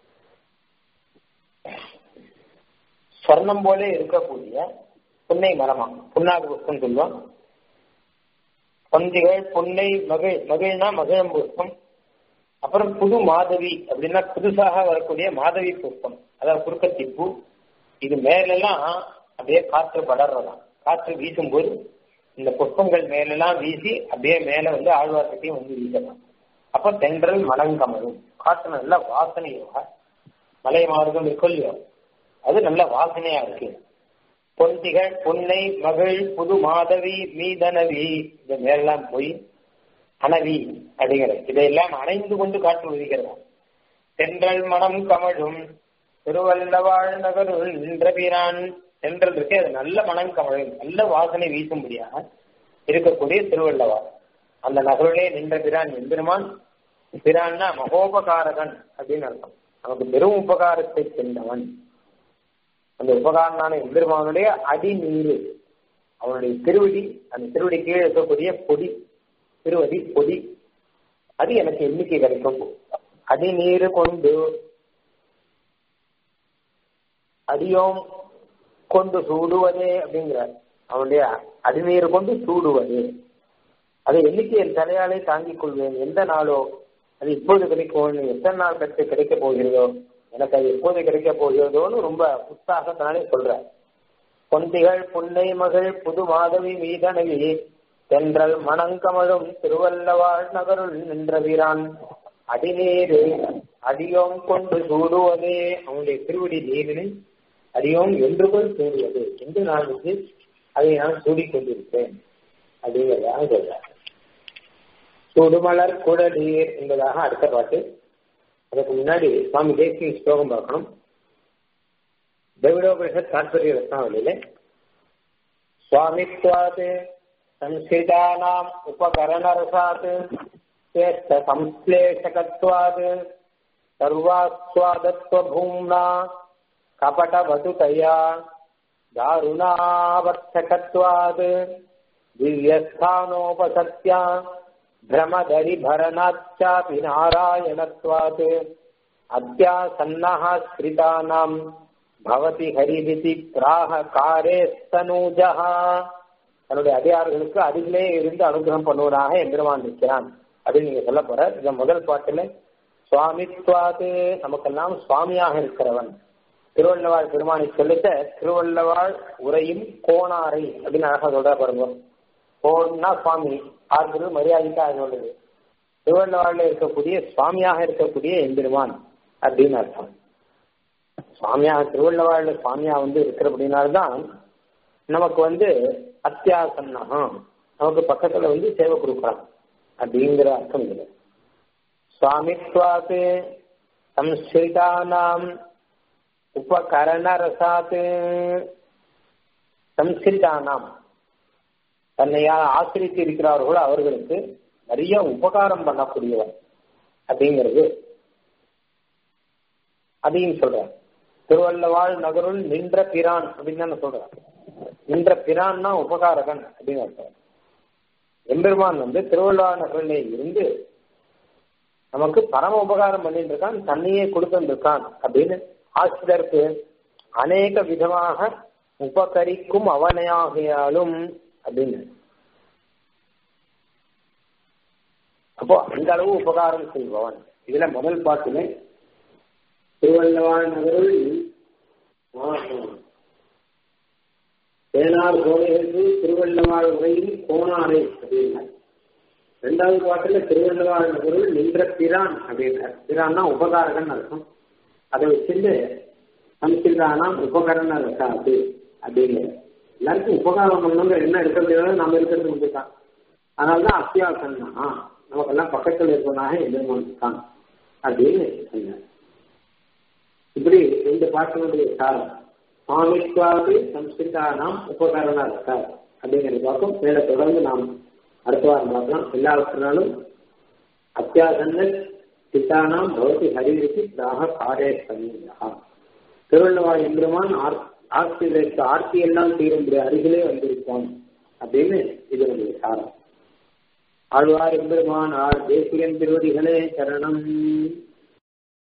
சொர்ணம் போல இருக்கக்கூடிய புன்னை மரமா புன்னாக புஷ்பம் சொல்லுவோம் பொந்திகள் புன்னை மகிழ் மகிழ்னா மகிழம் புஷ்பம் அப்புறம் புது மாதவி அப்படின்னா புதுசாக வரக்கூடிய மாதவி புஷ்பம் அதாவது குறுக்கத்தி பூ இது மேலெல்லாம் அப்படியே காற்று படர்றதாம் காற்று வீசும்போது இந்த புஷ்பங்கள் மேலெல்லாம் வீசி அப்படியே மேல வந்து ஆழ்வார்கிட்டையும் வந்து வீசலாம் அப்ப தென்றல் மலங்கமழும் காற்று நல்ல வாசனையோக மலை மாறுதல் இருக்கொல்லையோ அது நல்ல வாசனையா இருக்கு பொந்திகள் புன்னை மகள் புது மாதவி மீதனவி இது மேலாம் போய் அனவி அப்படிங்கிற இதையெல்லாம் அணைந்து கொண்டு காற்று விதிக்கிறதா தென்றல் மனம் கமழும் திருவல்லவாழ் நகருள் நின்ற பிரான் தென்றல் இருக்கு அது நல்ல மனம் கமழும் நல்ல வாசனை வீசும்படியாக இருக்கக்கூடிய திருவள்ளவார் அந்த நகருளே நின்ற பிரான் எம்பெருமான் பிரான்னா மகோபகாரகன் அப்படின்னு அர்த்தம் நமக்கு பெரும் உபகாரத்தை சென்றவன் அந்த உபகாரனான எம்பெருமானுடைய அடிநீரு அவனுடைய திருவடி அந்த திருவடி கீழே இருக்கக்கூடிய பொடி திருவடி பொடி அது எனக்கு எண்ணிக்கை கிடைக்கும் அடிநீரு கொண்டு அடியோம் கொண்டு சூடுவதே அப்படிங்கிறார் அவனுடைய அடிநீர் கொண்டு சூடுவது அதை எண்ணிக்கை என் தலையாலே தாங்கிக் கொள்வேன் எந்த நாளோ அது இப்போது கிடைக்கும் எத்தனை நாள் கழித்து கிடைக்க போகிறதோ எனக்கு அது எப்போது கிடைக்க போகிறதோன்னு ரொம்ப உற்சாகத்தினாலே சொல்றார் பொந்திகள் புன்னை மகள் புது மாதவி மீதனவி தென்றல் மணங்கமழும் திருவல்லவாழ் நகருள் நின்ற வீரான் அடிநீரு அடியோம் கொண்டு சூடுவதே அவனுடைய திருவடி நீரினை அடியோம் என்று போல் சூடுவது என்று நான் வந்து அதை நான் சூடிக்கொண்டிருப்பேன் அப்படிங்கிறதாக சொல்றார் சுடுமலர் குடலீர் என்பதாக அடுத்த பாட்டு அதுக்கு முன்னாடி சுவாமி தேசிய ஸ்லோகம் பார்க்கணும் திரவிடோபனிஷத் தாற்பரிய ரத்னாவளியில சுவாமித்வாத் संस्कृतानाम् उपकरणरसात् श्रेष्ठ संश्लेषकत्वात् सर्वास्वादत्वभूम्ना कपटवधुतया दारुणावर्तकत्वात् दिव्यस्थानोपसत्या भ्रमदरिभरणाच्चापि नारायणत्वात् अद्यासन्नः स्थितानाम् பவதி ஹரிதிதி பிராககாரே தனூஜா தன்னுடைய அடியார்களுக்கு அருகிலே இருந்து அனுகிரகம் பண்ணுவதாக எம்பெருமான் இருக்கிறான் அப்படின்னு நீங்க சொல்ல போற இந்த முதல் பாட்டுல சுவாமித்வாது நமக்கெல்லாம் சுவாமியாக இருக்கிறவன் திருவள்ளவாள் பெருமானை சொல்லிட்ட திருவள்ளவாள் உரையும் கோணாரை அப்படின்னு அழகா சொல்ற பாருங்க கோன்னா சுவாமி ஆறு மரியாதைக்காக சொல்லுது திருவள்ளவாழ்ல இருக்கக்கூடிய சுவாமியாக இருக்கக்கூடிய எம்பெருமான் அப்படின்னு அர்த்தம் சுவாமியா திருவள்ளவாழ்ல சுவாமியா வந்து இருக்கிற அப்படின்னால்தான் நமக்கு வந்து அத்தியாசன்னகம் நமக்கு பக்கத்துல வந்து சேவை கொடுக்குறான் அப்படிங்கிற அர்த்தம் இல்லை சுவாமித்வாத்து சம்ஸ்கிருதானாம் உபகரண ரசாத்து சம்ஸ்கிருதானாம் தன்னை ஆசிரித்து இருக்கிறார்களோ அவர்களுக்கு நிறைய உபகாரம் பண்ணக்கூடியவர் அப்படிங்கிறது அதையும் சொல்றேன் திருவள்ளவாள் நகருள் நின்ற பிரான் அப்படின்னு தானே சொல்றேன் நின்ற பிரான்னா உபகாரகன் அப்படின்னு அர்த்தம் எம்பெருமான் வந்து திருவள்ளுவர் நகரிலே இருந்து நமக்கு பரம உபகாரம் பண்ணிட்டு இருக்கான் தன்னையே கொடுத்துருக்கான் அப்படின்னு ஆசிரியருக்கு அநேக விதமாக உபகரிக்கும் அவனையாகியாலும் அப்படின்னு அப்போ அந்த அளவு உபகாரம் செய்பவன் இதுல முதல் பாட்டுல திருவள்ளவாள் நகருள் தேனார் கோவைகளுக்கு திருவள்ளவாள் உரையில் கோணாரை அப்படின்னா ரெண்டாவது பாட்டுல திருவள்ளவாள் நகருள் நின்ற பிரான் அப்படின்னார் பிரான்னா உபகாரகன் அர்த்தம் அதை வச்சுட்டு சம்ஸ்கிருதானா உபகரண இருக்காது அப்படின்னு எல்லாருக்கும் உபகாரம் பண்ணணுங்கிற என்ன இருக்கிறது நம்ம இருக்கிறது மட்டும்தான் அதனாலதான் அத்தியாசம்னா நமக்கெல்லாம் பக்கத்தில் இருப்பதாக எதிர்மான் இருக்கான் அப்படின்னு சொன்னார் இப்படி ரெண்டு பாட்டினுடைய சாரம் சுவாமித்வாது சம்ஸ்கிருதானாம் உபகரணா இருக்கார் அப்படிங்கிறது பார்க்கும் மேல தொடர்ந்து நாம் அடுத்த வாரம் பார்க்கலாம் எல்லாவற்றினாலும் அத்தியாசன்ன சித்தானாம் பவதி ஹரிவிக்கு தாக காரே சமீபா திருவள்ளுவாய் எம்பெருமான் ஆர்த்திகளுக்கு ஆர்த்தி எல்லாம் தீரும்படி அருகிலே வந்திருப்பான் அப்படின்னு இதனுடைய சாரம் ஆழ்வார் எம்பெருமான் ஆர் தேசிகன் திருவடிகளே சரணம்